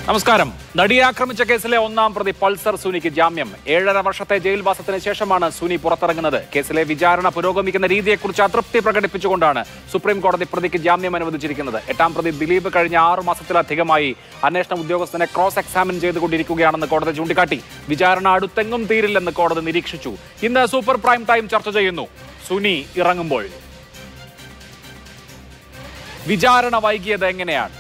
നമസ്കാരം നടിയെ ആക്രമിച്ച കേസിലെ ഒന്നാം പ്രതി പൾസർ സുനിക്ക് ജാമ്യം ഏഴര വർഷത്തെ ജയിൽവാസത്തിന് ശേഷമാണ് സുനി പുറത്തിറങ്ങുന്നത് കേസിലെ വിചാരണ പുരോഗമിക്കുന്ന രീതിയെക്കുറിച്ച് അതൃപ്തി പ്രകടിപ്പിച്ചുകൊണ്ടാണ് സുപ്രീം കോടതി പ്രതിക്ക് ജാമ്യം അനുവദിച്ചിരിക്കുന്നത് എട്ടാം പ്രതി ദിലീപ് കഴിഞ്ഞ ആറു മാസത്തിലധികമായി അന്വേഷണ ഉദ്യോഗസ്ഥനെ ക്രോസ് എക്സാമിൻ ചെയ്തുകൊണ്ടിരിക്കുകയാണെന്ന് കോടതി ചൂണ്ടിക്കാട്ടി വിചാരണ അടുത്തെങ്ങും തീരില്ലെന്ന് കോടതി നിരീക്ഷിച്ചു ഇന്ന് സൂപ്പർ പ്രൈം ടൈം ചർച്ച ചെയ്യുന്നു സുനി ഇറങ്ങുമ്പോൾ വിചാരണ വൈകിയത് എങ്ങനെയാണ്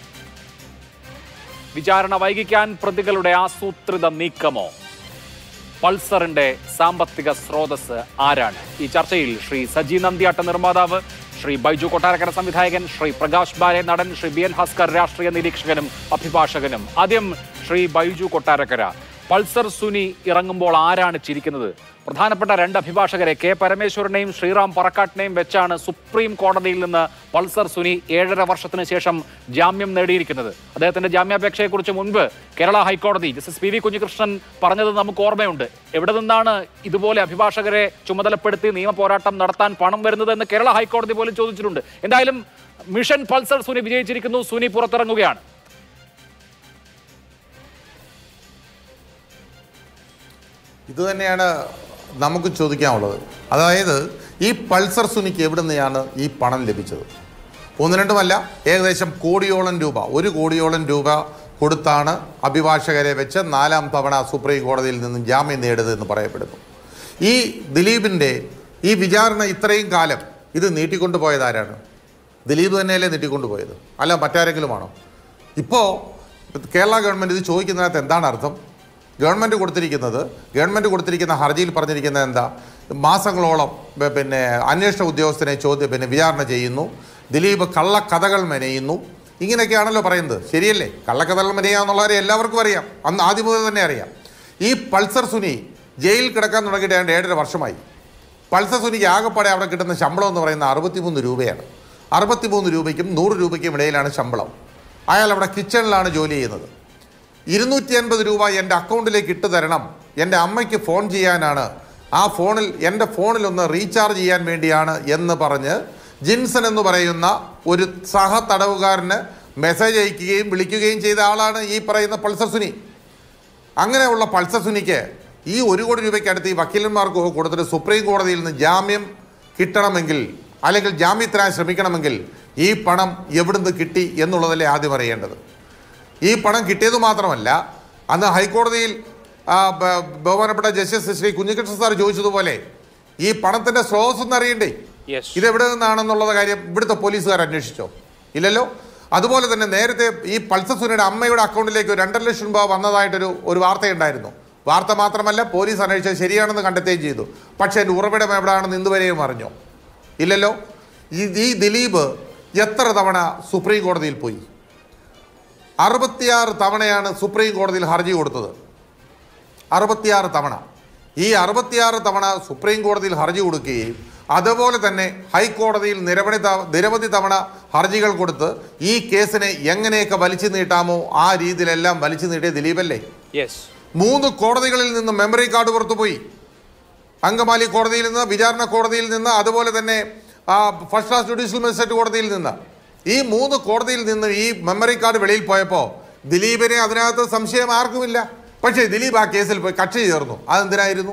വിചാരണ വൈകിക്കാൻ പ്രതികളുടെ ആസൂത്രിത നീക്കമോ പൾസറിന്റെ സാമ്പത്തിക സ്രോതസ് ആരാണ് ഈ ചർച്ചയിൽ ശ്രീ സജി നന്ദിയാട്ട നിർമ്മാതാവ് ശ്രീ ബൈജു കൊട്ടാരക്കര സംവിധായകൻ ശ്രീ പ്രകാശ് ബാരെ നടൻ ശ്രീ ബി എൻ ഭാസ്കർ രാഷ്ട്രീയ നിരീക്ഷകനും അഭിഭാഷകനും ആദ്യം ശ്രീ ബൈജു കൊട്ടാരക്കര പൾസർ സുനി ഇറങ്ങുമ്പോൾ ആരാണ് ചിരിക്കുന്നത് പ്രധാനപ്പെട്ട രണ്ട് അഭിഭാഷകരെ കെ പരമേശ്വരനെയും ശ്രീറാം പറക്കാട്ടിനെയും വെച്ചാണ് സുപ്രീം കോടതിയിൽ നിന്ന് പൾസർ സുനി ഏഴര വർഷത്തിന് ശേഷം ജാമ്യം നേടിയിരിക്കുന്നത് അദ്ദേഹത്തിന്റെ ജാമ്യാപേക്ഷയെക്കുറിച്ച് മുൻപ് കേരള ഹൈക്കോടതി ജസ്റ്റിസ് പി വി കുഞ്ഞികൃഷ്ണൻ പറഞ്ഞത് നമുക്ക് ഓർമ്മയുണ്ട് എവിടെ നിന്നാണ് ഇതുപോലെ അഭിഭാഷകരെ ചുമതലപ്പെടുത്തി നിയമ പോരാട്ടം നടത്താൻ പണം വരുന്നത് എന്ന് കേരള ഹൈക്കോടതി പോലും ചോദിച്ചിട്ടുണ്ട് എന്തായാലും മിഷൻ പൾസർ സുനി വിജയിച്ചിരിക്കുന്നു സുനി പുറത്തിറങ്ങുകയാണ് ഇത് തന്നെയാണ് നമുക്ക് ചോദിക്കാനുള്ളത് അതായത് ഈ പൾസർ സുനിക്ക് എവിടെ നിന്നാണ് ഈ പണം ലഭിച്ചത് ഒന്ന് രണ്ടുമല്ല ഏകദേശം കോടിയോളം രൂപ ഒരു കോടിയോളം രൂപ കൊടുത്താണ് അഭിഭാഷകരെ വെച്ച് നാലാം തവണ സുപ്രീം കോടതിയിൽ നിന്നും ജാമ്യം നേടിയതെന്ന് പറയപ്പെടുന്നു ഈ ദിലീപിൻ്റെ ഈ വിചാരണ ഇത്രയും കാലം ഇത് നീട്ടിക്കൊണ്ടുപോയത് ആരാണ് ദിലീപ് തന്നെയല്ലേ നീട്ടിക്കൊണ്ടുപോയത് അല്ല മറ്റാരെങ്കിലുമാണോ ഇപ്പോൾ കേരള ഗവൺമെൻറ് ഇത് ചോദിക്കുന്നതിനകത്ത് എന്താണ് അർത്ഥം ഗവൺമെൻറ് കൊടുത്തിരിക്കുന്നത് ഗവൺമെൻറ് കൊടുത്തിരിക്കുന്ന ഹർജിയിൽ പറഞ്ഞിരിക്കുന്നത് എന്താ മാസങ്ങളോളം ബ- പിന്നെ അന്വേഷണ ഉദ്യോഗസ്ഥനെ ചോദ്യം പിന്നെ വിചാരണ ചെയ്യുന്നു ദിലീപ് കള്ളക്കഥകൾ മെനയുന്നു ഇങ്ങനെയൊക്കെയാണല്ലോ പറയുന്നത് ശരിയല്ലേ കള്ളക്കഥകൾ മെനയാന്നുള്ള കാര്യം എല്ലാവർക്കും അറിയാം അന്ന് ആദ്യം മുതൽ തന്നെ അറിയാം ഈ പൾസർ സുനി ജയിലിൽ കിടക്കാൻ തുടങ്ങിയിട്ട് ഏതാണ്ട് ഏഴര വർഷമായി പൾസർ സുനിക്ക് ആകെപ്പാടെ അവിടെ കിട്ടുന്ന ശമ്പളം എന്ന് പറയുന്നത് അറുപത്തിമൂന്ന് രൂപയാണ് അറുപത്തിമൂന്ന് രൂപയ്ക്കും നൂറ് രൂപയ്ക്കും ഇടയിലാണ് ശമ്പളം അയാൾ അവിടെ കിച്ചണിലാണ് ജോലി ചെയ്യുന്നത് ഇരുന്നൂറ്റി അൻപത് രൂപ എൻ്റെ അക്കൗണ്ടിലേക്ക് ഇട്ട് തരണം എൻ്റെ അമ്മയ്ക്ക് ഫോൺ ചെയ്യാനാണ് ആ ഫോണിൽ എൻ്റെ ഫോണിലൊന്ന് റീചാർജ് ചെയ്യാൻ വേണ്ടിയാണ് എന്ന് പറഞ്ഞ് ജിൻസൺ എന്ന് പറയുന്ന ഒരു സഹ തടവുകാരന് മെസ്സേജ് അയക്കുകയും വിളിക്കുകയും ചെയ്ത ആളാണ് ഈ പറയുന്ന പൾസർ സുനി അങ്ങനെയുള്ള പൾസർ സുനിക്ക് ഈ ഒരു കോടി രൂപയ്ക്ക് അടുത്ത് ഈ വക്കീലന്മാർക്ക് കൊടുത്തിട്ട് സുപ്രീം കോടതിയിൽ നിന്ന് ജാമ്യം കിട്ടണമെങ്കിൽ അല്ലെങ്കിൽ ജാമ്യത്തിനായി ശ്രമിക്കണമെങ്കിൽ ഈ പണം എവിടുന്ന് കിട്ടി എന്നുള്ളതല്ലേ ആദ്യം അറിയേണ്ടത് ഈ പണം കിട്ടിയത് മാത്രമല്ല അന്ന് ഹൈക്കോടതിയിൽ ആ, ബ- ബഹുമാനപ്പെട്ട ജസ്റ്റിസ് ശ്രീ കുഞ്ഞികൃഷ്ണൻ സാർ ചോദിച്ചതുപോലെ ഈ പണത്തിൻ്റെ സ്രോതസ് ഒന്ന് അറിയണ്ടേ യെസ് ഇതെവിടെ നിന്നാണെന്നുള്ള കാര്യം ഇവിടുത്തെ പോലീസുകാർ അന്വേഷിച്ചോ ഇല്ലല്ലോ അതുപോലെ തന്നെ നേരത്തെ ഈ പൾസസുനിയുടെ അമ്മയുടെ അക്കൗണ്ടിലേക്ക് ഒരു രണ്ടര ലക്ഷം രൂപ വന്നതായിട്ടൊരു ഒരു വാർത്തയുണ്ടായിരുന്നു വാർത്ത മാത്രമല്ല പോലീസ് അന്വേഷിച്ചത് ശരിയാണെന്ന് കണ്ടെത്തുകയും ചെയ്തു പക്ഷേ എൻ്റെ ഉറവിടം എവിടെയാണെന്ന് ഇന്നുവരെയും അറിഞ്ഞോ ഇല്ലല്ലോ ഈ ഈ ദിലീപ് എത്ര തവണ സുപ്രീം കോടതിയിൽ പോയി അറുപത്തിയാറ് തവണയാണ് സുപ്രീം കോടതിയിൽ ഹർജി കൊടുത്തത് അറുപത്തിയാറ് തവണ ഈ അറുപത്തിയാറ് തവണ സുപ്രീം കോടതിയിൽ ഹർജി കൊടുക്കുകയും അതുപോലെ തന്നെ ഹൈക്കോടതിയിൽ നിരവധി തവ- നിരവധി തവണ ഹർജികൾ കൊടുത്ത് ഈ കേസിനെ എങ്ങനെയൊക്കെ വലിച്ചു നീട്ടാമോ ആ രീതിയിലെല്ലാം വലിച്ചു നീട്ടിയ ദിലീപല്ലേ യെസ് മൂന്ന് കോടതികളിൽ നിന്ന് മെമ്മറി കാർഡ് പുറത്തുപോയി അങ്കമാലി കോടതിയിൽ നിന്ന് വിചാരണ കോടതിയിൽ നിന്ന് അതുപോലെ തന്നെ ആ, ഫസ്റ്റ് ക്ലാസ് ജുഡീഷ്യൽ മജിസ്ട്രേറ്റ് കോടതിയിൽ നിന്ന് ഈ മൂന്ന് കോടതിയിൽ നിന്ന് ഈ മെമ്മറി കാർഡ് വെളിയിൽ പോയപ്പോൾ ദിലീപിനെ അതിനകത്ത് സംശയം ആർക്കുമില്ല പക്ഷേ ദിലീപ് ആ കേസിൽ പോയി കക്ഷി ചേർന്നു അതെന്തിനായിരുന്നു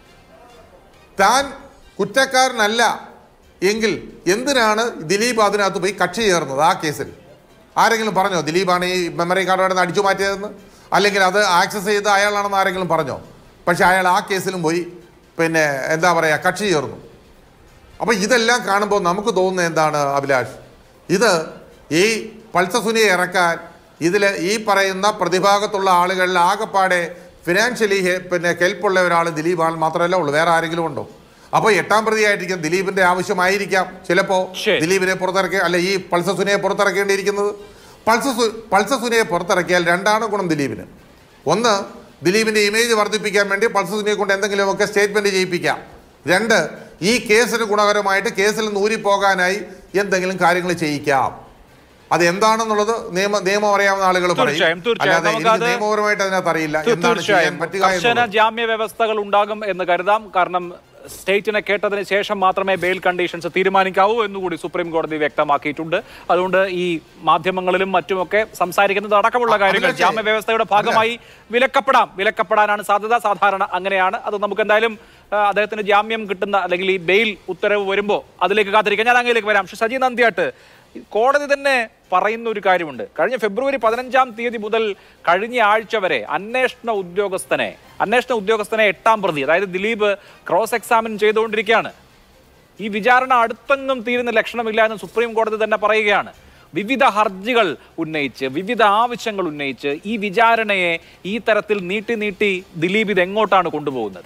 താൻ കുറ്റക്കാരനല്ല എങ്കിൽ എന്തിനാണ് ദിലീപ് അതിനകത്ത് പോയി കക്ഷി ചേർന്നത് ആ കേസിൽ ആരെങ്കിലും പറഞ്ഞോ ദിലീപാണ് ഈ മെമ്മറി കാർഡ് അവിടെ നിന്ന് അടിച്ചു മാറ്റിയതെന്ന് അല്ലെങ്കിൽ അത് ആക്സസ് ചെയ്ത് അയാളാണെന്ന് ആരെങ്കിലും പറഞ്ഞോ പക്ഷെ അയാൾ ആ കേസിലും പോയി പിന്നെ എന്താ പറയുക കക്ഷി ചേർന്നു അപ്പോൾ ഇതെല്ലാം കാണുമ്പോൾ നമുക്ക് തോന്നുന്നത് എന്താണ് അഭിലാഷ് ഇത് ഈ പൾസസുനിയെ ഇറക്കാൻ ഇതിൽ ഈ പറയുന്ന പ്രതിഭാഗത്തുള്ള ആളുകളിൽ ആകെപ്പാടെ ഫിനാൻഷ്യലി പിന്നെ കെൽപ്പുള്ള ഒരാൾ ദിലീപാണ് മാത്രമല്ല ഉള്ളൂ വേറെ ആരെങ്കിലും ഉണ്ടോ അപ്പോൾ എട്ടാം പ്രതിയായിരിക്കും ദിലീപിന്റെ ആവശ്യമായിരിക്കാം ചിലപ്പോൾ ശരി. ദിലീപിനെ പുറത്തിറക്കി അല്ല ഈ പൾസസുനിയെ പുറത്തിറക്കേണ്ടിയിരിക്കുന്നത് പൾസസു പൾസസുനിയെ പുറത്തിറക്കിയാൽ രണ്ടാണ് ഗുണം ദിലീപിന് ഒന്ന് ദിലീപിന്റെ ഇമേജ് വർദ്ധിപ്പിക്കാൻ വേണ്ടി പൾസസുനിയെ കൊണ്ട് എന്തെങ്കിലുമൊക്കെ സ്റ്റേറ്റ്മെന്റ് ചെയ്യിപ്പിക്കാം രണ്ട് ഈ കേസിന് ഗുണകരമായിട്ട് കേസിൽ നിന്ന് ഊരിപ്പോകാനായി എന്തെങ്കിലും കാര്യങ്ങൾ ചെയ്യിക്കാം അത് എന്താണെന്നുള്ളത് നിയമ നിയമം അറിയാവുന്ന ആളുകൾ പറയും തീർച്ചയായും, തീർച്ചയായും. അല്ലാതെ എനിക്ക് നമുക്കത് നിയമപരമായിട്ട് അതിനകത്ത് അറിയില്ല എന്താണ് ചെയ്യാൻ തീർച്ചയായും പറ്റുക കർശന എന്നുള്ളത്. ജാമ്യ വ്യവസ്ഥകൾ ഉണ്ടാകും എന്ന് കരുതാം കാരണം സ്റ്റേറ്റിനെ കേട്ടതിന് ശേഷം മാത്രമേ ബെയിൽ കണ്ടീഷൻസ് തീരുമാനിക്കാവൂ എന്നുകൂടി സുപ്രീം കോടതി വ്യക്തമാക്കിയിട്ടുണ്ട് അതുകൊണ്ട് ഈ മാധ്യമങ്ങളിലും മറ്റുമൊക്കെ സംസാരിക്കുന്നത് അടക്കമുള്ള കാര്യങ്ങൾ അതിലൊക്കെ- ജാമ്യ വ്യവസ്ഥയുടെ ഭാഗമായി വിലക്കപ്പെടാം വിലക്കപ്പെടാനാണ് സാധ്യത സാധാരണ അങ്ങനെയാണ് അത് നമുക്ക് എന്തായാലും ആ, അദ്ദേഹത്തിന് ജാമ്യം കിട്ടുന്ന അല്ലെങ്കിൽ ഈ ബെയിൽ ഉത്തരവ് വരുമ്പോൾ അതിലേക്ക് കാത്തിരിക്കാം ഞാൻ അങ്ങയിലേക്ക് വരാം പക്ഷെ സജി നന്ദിയാട്ട് ഈ കോടതി തന്നെ പറയുന്ന ഒരു കാര്യമുണ്ട് കഴിഞ്ഞ ഫെബ്രുവരി പതിനഞ്ചാം തീയതി മുതൽ കഴിഞ്ഞ ആഴ്ച വരെ അന്വേഷണ ഉദ്യോഗസ്ഥനെ അന്വേഷണ ഉദ്യോഗസ്ഥനെ എട്ടാം പ്രതി അതായത് ദിലീപ് ക്രോസ് എക്സാമിൻ ചെയ്തുകൊണ്ടിരിക്കുകയാണ് ഈ വിചാരണ അടുത്തെങ്ങും തീരുന്ന ലക്ഷണമില്ല എന്ന് സുപ്രീം കോടതി തന്നെ പറയുകയാണ് വിവിധ ഹർജികൾ ഉന്നയിച്ച് വിവിധ ആവശ്യങ്ങൾ ഉന്നയിച്ച് ഈ വിചാരണയെ ഈ തരത്തിൽ നീട്ടി നീട്ടി ദിലീപ് ഇത് എങ്ങോട്ടാണ് കൊണ്ടുപോകുന്നത്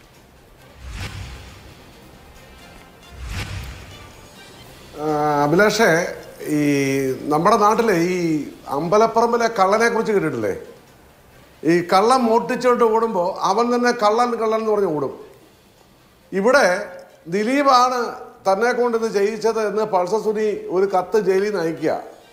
ആ, അഭിലാഷേ ഈ നമ്മുടെ നാട്ടിലെ ഈ അമ്പലപ്പറമ്പിലെ കള്ളനെ കുറിച്ച് കേട്ടിട്ടില്ലേ ഈ കള്ളം മോട്ടിച്ചോണ്ട് ഓടുമ്പോൾ അവൻ തന്നെ കള്ളൻ കള്ളൻ എന്ന് പറഞ്ഞ് ഓടും ഇവിടെ ദിലീപാണ് തന്നെ കൊണ്ട് ഇത് ചെയ്യിച്ചത് എന്ന് പൾസസുനി ഒരു കത്ത് ജയിലിൽ നിന്ന് അയക്കുക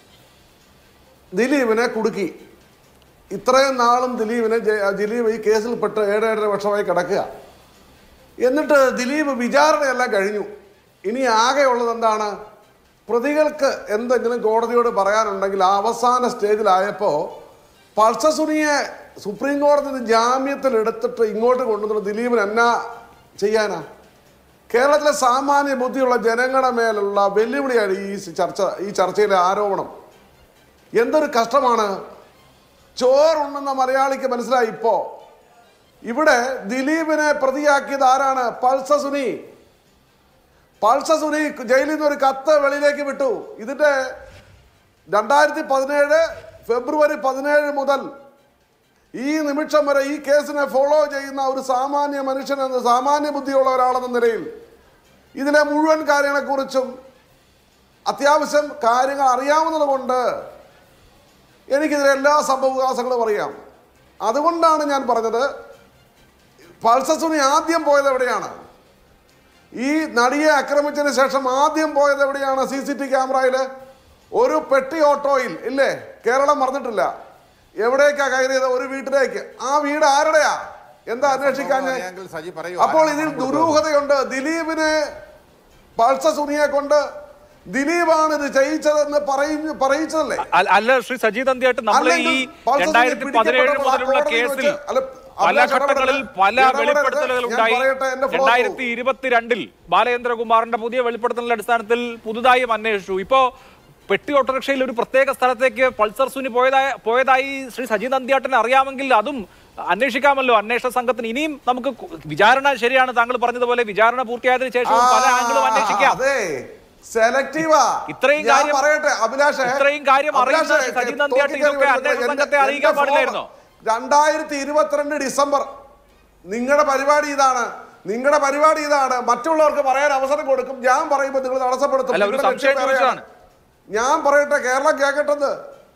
ദിലീപിനെ കുടുക്കി ഇത്രയും നാളും ദിലീപിനെ ജ- ദിലീപ് ഈ കേസിൽ പെട്ട് ഏഴ് ഏഴര വർഷമായി കിടക്കുക എന്നിട്ട് ദിലീപ് വിചാരണയെല്ലാം കഴിഞ്ഞു ഇനി ആകെയുള്ളത് എന്താണ് പ്രതികൾക്ക് എന്തെങ്കിലും കോടതിയോട് പറയാനുണ്ടെങ്കിൽ ആ അവസാന സ്റ്റേജിലായപ്പോൾ പൾസസുനിയെ സുപ്രീം കോടതി ജാമ്യത്തിൽ എടുത്തിട്ട് ഇങ്ങോട്ട് കൊണ്ടുവന്നിട്ട് ദിലീപിന് എന്നാ ചെയ്യാനാ കേരളത്തിലെ സാമാന്യ ബുദ്ധിയുള്ള ജനങ്ങളുടെ മേലുള്ള വെല്ലുവിളിയാണ് ഈ ചർച്ച ഈ ചർച്ചയിലെ ആരോപണം എന്തൊരു കഷ്ടമാണ് ചോറുണ്ടെന്ന മലയാളിക്ക് മനസ്സിലായി ഇപ്പോ ഇവിടെ ദിലീപിനെ പ്രതിയാക്കിയത് ആരാണ് പൾസസുനി പൾസസുനി ജയിലിൽ നിന്ന് ഒരു കത്ത് വെളിയിലേക്ക് വിട്ടു ഇതിന്റെ രണ്ടായിരത്തി പതിനേഴ് ഫെബ്രുവരി പതിനേഴ് മുതൽ ഈ നിമിഷം വരെ ഈ കേസിനെ ഫോളോ ചെയ്യുന്ന ഒരു സാമാന്യ മനുഷ്യനെന്ന് സാമാന്യ ബുദ്ധിയുള്ള ഒരാളെന്ന നിലയിൽ ഇതിലെ മുഴുവൻ കാര്യങ്ങളെക്കുറിച്ചും അത്യാവശ്യം കാര്യങ്ങൾ അറിയാവുന്നത് കൊണ്ട് എനിക്കിതിലെ എല്ലാ സംഭവവികാസങ്ങളും അറിയാം അതുകൊണ്ടാണ് ഞാൻ പറഞ്ഞത് പൾസസുനി ആദ്യം പോയത് എവിടെയാണ് ഈ നടിയെ ആക്രമിച്ചതിന് ശേഷം ആദ്യം പോയത് എവിടെയാണ് സി സി ടി ക്യാമറയിൽ ഒരു പെട്ടി ഓട്ടോയിൽ ഇല്ലേ കേരളം മറന്നിട്ടില്ല എവിടേക്കാ കയറിയത് ഒരു വീട്ടിലേക്ക് ആ വീട് ആരുടെയാ എന്താ അന്വേഷിക്കാൻ അറിയാമെങ്കിൽ സജി പറയൂ. അപ്പോൾ ആരാണ് ഇതിൽ പണം കൊടുത്തത്? ദുരൂഹതയുണ്ട് ദിലീപിനെ പൾസസുനിയെ കൊണ്ട് ദിലീപാണ് ഇത് ചെയ്യിച്ചതെന്ന് പറയുന്ന പറയിച്ചതല്ലേ അല്ല- അല്ല ശ്രീ സജി തന്തിയായിട്ട് നമ്മൾ ഈ അല്ലെങ്കിൽ പൾസർ രണ്ടായിരത്തി പതിനേഴ് പിടിക്കപ്പെട്ടപ്പോൾ ആ മുതലുള്ള കോടതിയിൽ കേസിൽ വെച്ച് അല്ല, പല അഭിലാഷ് ഘട്ടങ്ങളിൽ ഇടപെടരുത്. പല ഇടപെടരുത്. വെളിപ്പെടുത്തലുകൾ ഞാൻ ഉണ്ടായി പറയട്ടെ, എന്റെ flow രണ്ടായിരത്തി ഇരുപത്തിരണ്ടിൽ ബാലചന്ദ്രകുമാറിന്റെ പുതിയ വെളിപ്പെടുത്തലിന്റെ അടിസ്ഥാനത്തിൽ പുതുതായും അന്വേഷിച്ചു ഇപ്പോ പെട്ടി ഓട്ടോറിക്ഷയിൽ ഒരു പ്രത്യേക സ്ഥലത്തേക്ക് പൾസർ സുനി പോയതായ പോയതായി ശ്രീ സജി നന്ദിയാട്ടനെ അറിയാമെങ്കിൽ അതും അന്വേഷിക്കാമല്ലോ അന്വേഷണ സംഘത്തിന് ഇനിയും നമുക്ക് കു- വിചാരണ ശരിയാണ് താങ്കൾ പറഞ്ഞതുപോലെ വിചാരണ പൂർത്തിയായതിനു ശേഷം പല ആംഗിളും അന്വേഷിക്കാം അതെ സെലക്റ്റീവാ ഇത്രയും ഞാൻ കാര്യം- പറയട്ടെ അഭിലാഷേ ഇത്രയും കാര്യം അറിയുന്ന അഭിലാഷേ, സജി നന്ദിയാട്ട് തോക്കിക്കറി ഇതൊക്കെ വരുന്നത് അന്വേഷണ എന്റെ- സംഘത്തെ എന്റെ അറിയിക്കാൻ flow- പാടില്ലായിരുന്നോ? രണ്ടായിരത്തി ഇരുപത്തിരണ്ട് ഡിസംബർ നിങ്ങളുടെ പരിപാടി ഇതാണ് നിങ്ങളുടെ പരിപാടി ഇതാണ് മറ്റുള്ളവർക്ക് പറയാൻ അവസരം കൊടുക്കും ഞാൻ പറയുമ്പോൾ നിങ്ങൾ തടസ്സപ്പെടുത്തും അല്ല, ഒരു നിങ്ങളുടെ സംശയം ലക്ഷ്യം വേറെയാണ്. ചോദിച്ചതാണ്. ഞാൻ പറയട്ടെ കേരളം കേൾക്കട്ടെന്ന്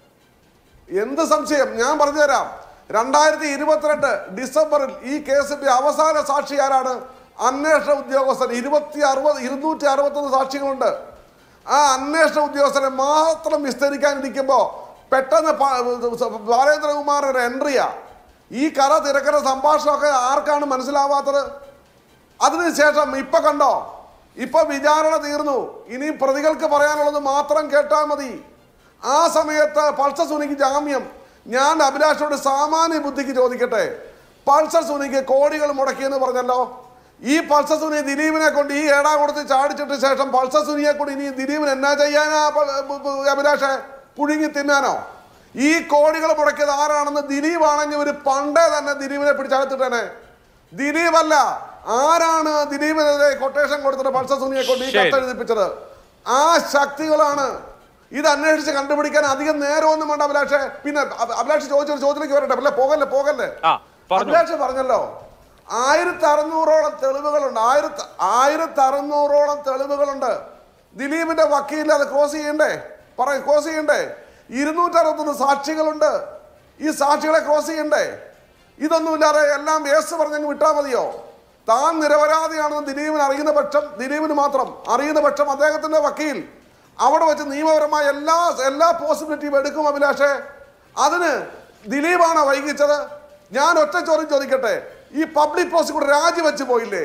എന്ത് സംശയം ഞാൻ പറഞ്ഞുതരാം രണ്ടായിരത്തി ഇരുപത്തിരണ്ട് ഡിസംബറിൽ ഈ കേസിന്റെ അവസാന സാക്ഷി ആരാണ് അന്വേഷണ ഉദ്യോഗസ്ഥൻ ഇരുപത്തി അറുപത് ഇരുന്നൂറ്റി അറുപത്തൊന്ന് സാക്ഷികളുണ്ട് ആ അന്വേഷണ ഉദ്യോഗസ്ഥനെ മാത്രം വിസ്തരിക്കാനിരിക്കുമ്പോൾ പെട്ടെന്ന് പ- ബാലേന്ദ്രകുമാർ ഒരു എൻട്രിയാ ഈ കഥ തിരക്കഥ സംഭാഷണമൊക്കെ ആർക്കാണ് മനസ്സിലാവാത്തത് അതിനുശേഷം ഇപ്പൊ കണ്ടോ ഇപ്പൊ വിചാരണ തീർന്നു ഇനി പ്രതികൾക്ക് പറയാനുള്ളത് മാത്രം കേട്ടാൽ മതി ആ സമയത്ത് പൾസർ സുനിക്ക് ജാമ്യം ഞാൻ അഭിലാഷോട് സാമാന്യ ബുദ്ധിക്ക് ചോദിക്കട്ടെ പൾസർ സുനിക്ക് കോടികൾ മുടക്കിയെന്ന് പറഞ്ഞല്ലോ ഈ പൾസർ സുനി ദിലീപിനെ കൊണ്ട് ഈ ഏടാ കൊടുത്ത് ചാടിച്ചിട്ട് ശേഷം പൾസർ സുനിയെ കൊണ്ട് ഇനി ദിലീപിന് എന്നാ ചെയ്യാനാ പ- പ- പ- അഭിലാഷേ പുഴുങ്ങി തിന്നാനോ ഈ കോടികൾ മുടക്കിയത് ആരാണെന്ന് ദിലീപാണെങ്കിൽ ഒരു പണ്ടേ തന്നെ ദിലീപിനെ പിടിച്ചകത്തിട്ടേനെ ദിലീപല്ല ആരാണ് ദിലീപിനെതിരെ കൊട്ടേഷൻ കൊടുത്തിട്ട് പൾസർ സുനിയെ കൊണ്ട് ഈ ശരി. കത്തെഴുതിപ്പിച്ചത് ആ ശക്തികളാണ് ഇത് അന്വേഷിച്ച് കണ്ടുപിടിക്കാൻ അധികം നേരമൊന്നും വേണ്ട അഭിലാഷേ പിന്നെ അഭ- അഭിലാഷ് ചോദിച്ചൊരു ചോദ്യത്തിലേക്ക് വരട്ടെ അല്ലേ പോകല്ലേ പോകല്ലേ ആ പറഞ്ഞു അഭിലാഷ് പറഞ്ഞല്ലോ ആയിരത്തി അറുന്നൂറോളം തെളിവുകളുണ്ട് ആയിരത്തി ആയിരത്തി അറുന്നൂറോളം തെളിവുകളുണ്ട് ദിലീപിന്റെ വക്കീൽ അത് ക്രോസ് ചെയ്യണ്ടേ പറ ക്രോസ് ചെയ്യണ്ടേ ഇരുന്നൂറ്റി അറുപത്തൊന്ന് സാക്ഷികളുണ്ട് ഈ സാക്ഷികളെ ക്രോസ് ചെയ്യണ്ടേ ഇതൊന്നുമില്ലാതെ എല്ലാം വേസ് പറഞ്ഞങ്ങ് വിട്ടാൽ മതിയോ താൻ നിരപരാധിയാണെന്ന് ദിലീപിന് അറിയുന്ന പക്ഷം ദിലീപിന് മാത്രം അറിയുന്ന പക്ഷം അദ്ദേഹത്തിന്റെ വക്കീൽ അവിടെ വെച്ച് നിയമപരമായ എല്ലാ എല്ലാ പോസിബിലിറ്റിയും എടുക്കും അഭിലാഷേ അതിന് ദിലീപാണോ വൈകിച്ചത് ഞാൻ ഒറ്റ ചോദ്യം ചോദിക്കട്ടെ ഈ പബ്ലിക് പ്രോസിക്യൂട്ടർ രാജിവെച്ച് പോയില്ലേ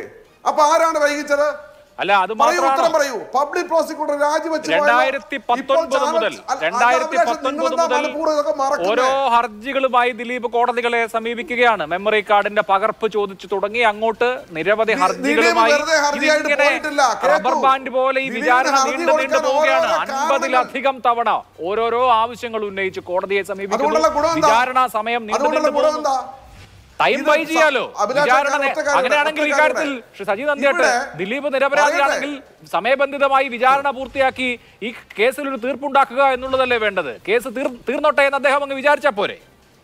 അപ്പൊ ആരാണ് വൈകിച്ചത് അല്ല അത് പറയൂ ഉത്തരം മാത്രമാണ് പറയൂ പബ്ലിക് പ്രോസിക്യൂട്ടർ രാജിവെച്ച് പോയല്ലോ. രണ്ടായിരത്തി ഇപ്പോൾ പത്തൊൻപത് ചാനൽ- മുതൽ അല്ല, രണ്ടായിരത്തി അഭിലാഷ്, പത്തൊൻപത് നിങ്ങളെന്താ മുതൽ മനഃപൂർവ്വം ഇതൊക്കെ മറക്കുന്നേ? ഓരോ ഹർജികളുമായി ദിലീപ് കോടതികളെ സമീപിക്കുകയാണ് മെമ്മറി കാർഡിന്റെ പകർപ്പ് ചോദിച്ചു തുടങ്ങി അങ്ങോട്ട് നിരവധി ദി- ഹർജികളുമായി ദിലീപ് വെറുതെ ഹർജിയായിട്ട് ഇതിങ്ങനെ പോയിട്ടില്ല. കേൾക്കൂ. റബ്ബർ ബാൻഡ് പോലെ ഈ ദിലീപിന് വിചാരണ ഹർജി നീണ്ടു നീണ്ടു കൊടുക്കാൻ പോവുകയാണ് ഓരോരോ കാരണങ്ങൾ- അൻപതിലധികം തവണ ഓരോരോ ആവശ്യങ്ങൾ ഉന്നയിച്ച് കോടതിയെ സമീപിക്കുന്നു അതുകൊണ്ടുള്ള ഗുണം എന്താ? വിചാരണ സമയം നീണ്ടു അതുകൊണ്ടുള്ള നീണ്ടു ഗുണം പോകുന്നു എന്താ ടൈം ഇത് ബൈ സ- ചെയ്യാലോ അഭിലാഷ് വിചാരണ ഞാൻ ഒറ്റ കാര്യം അങ്ങനെയാണെങ്കിൽ ഒറ്റ ഇക്കാര്യത്തിൽ കാര്യം ശ്രീ സജി നന്ദിയാട്ട് ഇവിടെ ദിലീപ് നിരപരാധിയാണെങ്കിൽ സമയബന്ധിതമായി വിചാരണ പൂർത്തിയാക്കി ഈ കേസിൽ ഒരു തീർപ്പുണ്ടാക്കുക എന്നുള്ളതല്ലേ വേണ്ടത് കേസ് തീർ- തീർന്നോട്ടെ എന്ന് അദ്ദേഹം അങ്ങ് വിചാരിച്ചാ പോരെ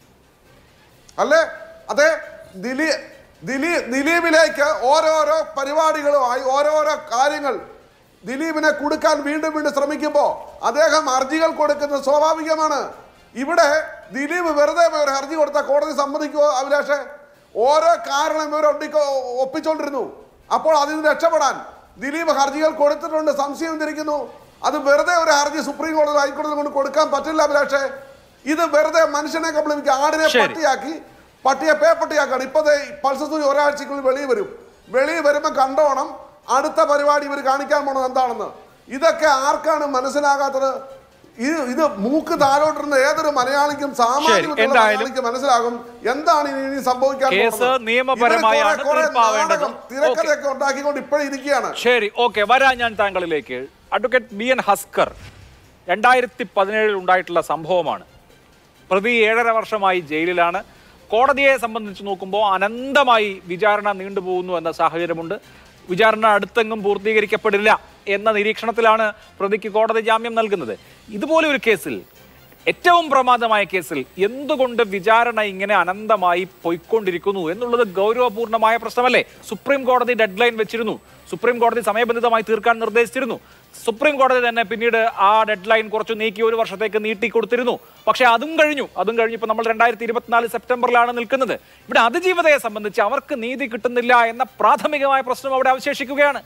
അല്ലേ അതെ ദിലീ ദിലീ ദിലീപിലേക്ക് ഓരോരോ പരിപാടികളുമായി ഓരോരോ കാര്യങ്ങൾ ദിലീപിനെ കൊടുക്കാൻ വീണ്ടും വീണ്ടും ശ്രമിക്കുമ്പോൾ അദ്ദേഹം ഹർജികൾ കൊടുക്കുന്നത് സ്വാഭാവികമാണ് ഇവിടെ ദിലീപ് വെറുതെ പോയി ഒരു ഹർജി കൊടുത്ത കോടതി സമ്മതിക്കുമോ അഭിലാഷേ ഓരോ കാരണം ഇവർ ഒട്ടിക്കോ ഒപ്പിച്ചോണ്ടിരുന്നു അപ്പോൾ അതിൽ നിന്ന് രക്ഷപ്പെടാൻ ദിലീപ് ഹർജികൾ കൊടുത്തിട്ടുണ്ട് സംശയം തിരിക്കുന്നു അത് വെറുതെ ഒരു ഹർജി സുപ്രീം കോടതി ഹൈക്കോടതി കൊണ്ട് കൊടുക്കാൻ പറ്റില്ല അഭിലാഷേ ഇത് വെറുതെ മനുഷ്യനെ കബളിപ്പിക്കുക ആടിനെ ശരി. പട്ടിയാക്കി പട്ടിയെ പേപ്പട്ടിയാക്കാണ് ഇപ്പതേ പൾസസൂരി ഒരാഴ്ചക്കുള്ളിൽ വെളിയിൽ വരും വെളിയിൽ വരുമ്പോൾ കണ്ടോണം അടുത്ത പരിപാടി ഇവർ കാണിക്കാൻ പോണത് എന്താണെന്ന് ഇതൊക്കെ ആർക്കാണ് മനസ്സിലാകാത്തത് ഇത് ഇത് മൂക്ക് താഴോട്ടിരുന്ന ഏതൊരു മലയാളിക്കും സാമാന്യ ശരി, ബുദ്ധിയുള്ള എന്തായാലും മലയാളിക്കും മനസ്സിലാകും എന്താണ് ഇനി ഇനി സംഭവിക്കാൻ കേസ് പോകുന്നത്? നിയമപരമായാണ് ഇവര് കുറെ- കുറെ തീർപ്പാവേണ്ടത്. നാടകം, തിരക്കഥയൊക്കെ ഉണ്ടാക്കിക്കൊണ്ട് ഇപ്പോഴും ഇരിക്കുകയാണ് ശരി ഓക്കെ വരാൻ ഞാൻ താങ്കളിലേക്ക് അഡ്വക്കേറ്റ് ബി എൻ ഹസ്കർ രണ്ടായിരത്തി പതിനേഴിൽ ഉണ്ടായിട്ടുള്ള സംഭവമാണ് പ്രതി ഏഴര വർഷമായി ജയിലിലാണ് കോടതിയെ സംബന്ധിച്ച് നോക്കുമ്പോൾ അനന്തമായി വിചാരണ നീണ്ടുപോകുന്നു എന്ന സാഹചര്യമുണ്ട് വിചാരണ അടുത്തെങ്ങും പൂർത്തീകരിക്കപ്പെടില്ല എന്ന നിരീക്ഷണത്തിലാണ് പ്രതിക്ക് കോടതി ജാമ്യം നൽകുന്നത് ഇതുപോലെ ഒരു കേസിൽ ഏറ്റവും പ്രമാദമായ കേസിൽ എന്തുകൊണ്ട് വിചാരണ ഇങ്ങനെ അനന്തമായി പൊയ്ക്കൊണ്ടിരിക്കുന്നു എന്നുള്ളത് ഗൗരവപൂർണമായ പ്രശ്നമല്ലേ സുപ്രീം കോടതി ഡെഡ് ലൈൻ വെച്ചിരുന്നു സുപ്രീം കോടതി സമയബന്ധിതമായി തീർക്കാൻ നിർദ്ദേശിച്ചിരുന്നു സുപ്രീം കോടതി തന്നെ പിന്നീട് ആ ഡെഡ് ലൈൻ കുറച്ച് നീക്കി ഒരു വർഷത്തേക്ക് നീട്ടി കൊടുത്തിരുന്നു പക്ഷേ അതും കഴിഞ്ഞു അതും കഴിഞ്ഞു ഇപ്പോൾ നമ്മൾ രണ്ടായിരത്തി ഇരുപത്തിനാല് സെപ്റ്റംബറിലാണ് നിൽക്കുന്നത് ഇവിടെ അതിജീവിതയെ സംബന്ധിച്ച് അവർക്ക് നീതി കിട്ടുന്നില്ല എന്ന പ്രാഥമികമായ പ്രശ്നം അവിടെ അവശേഷിക്കുകയാണ്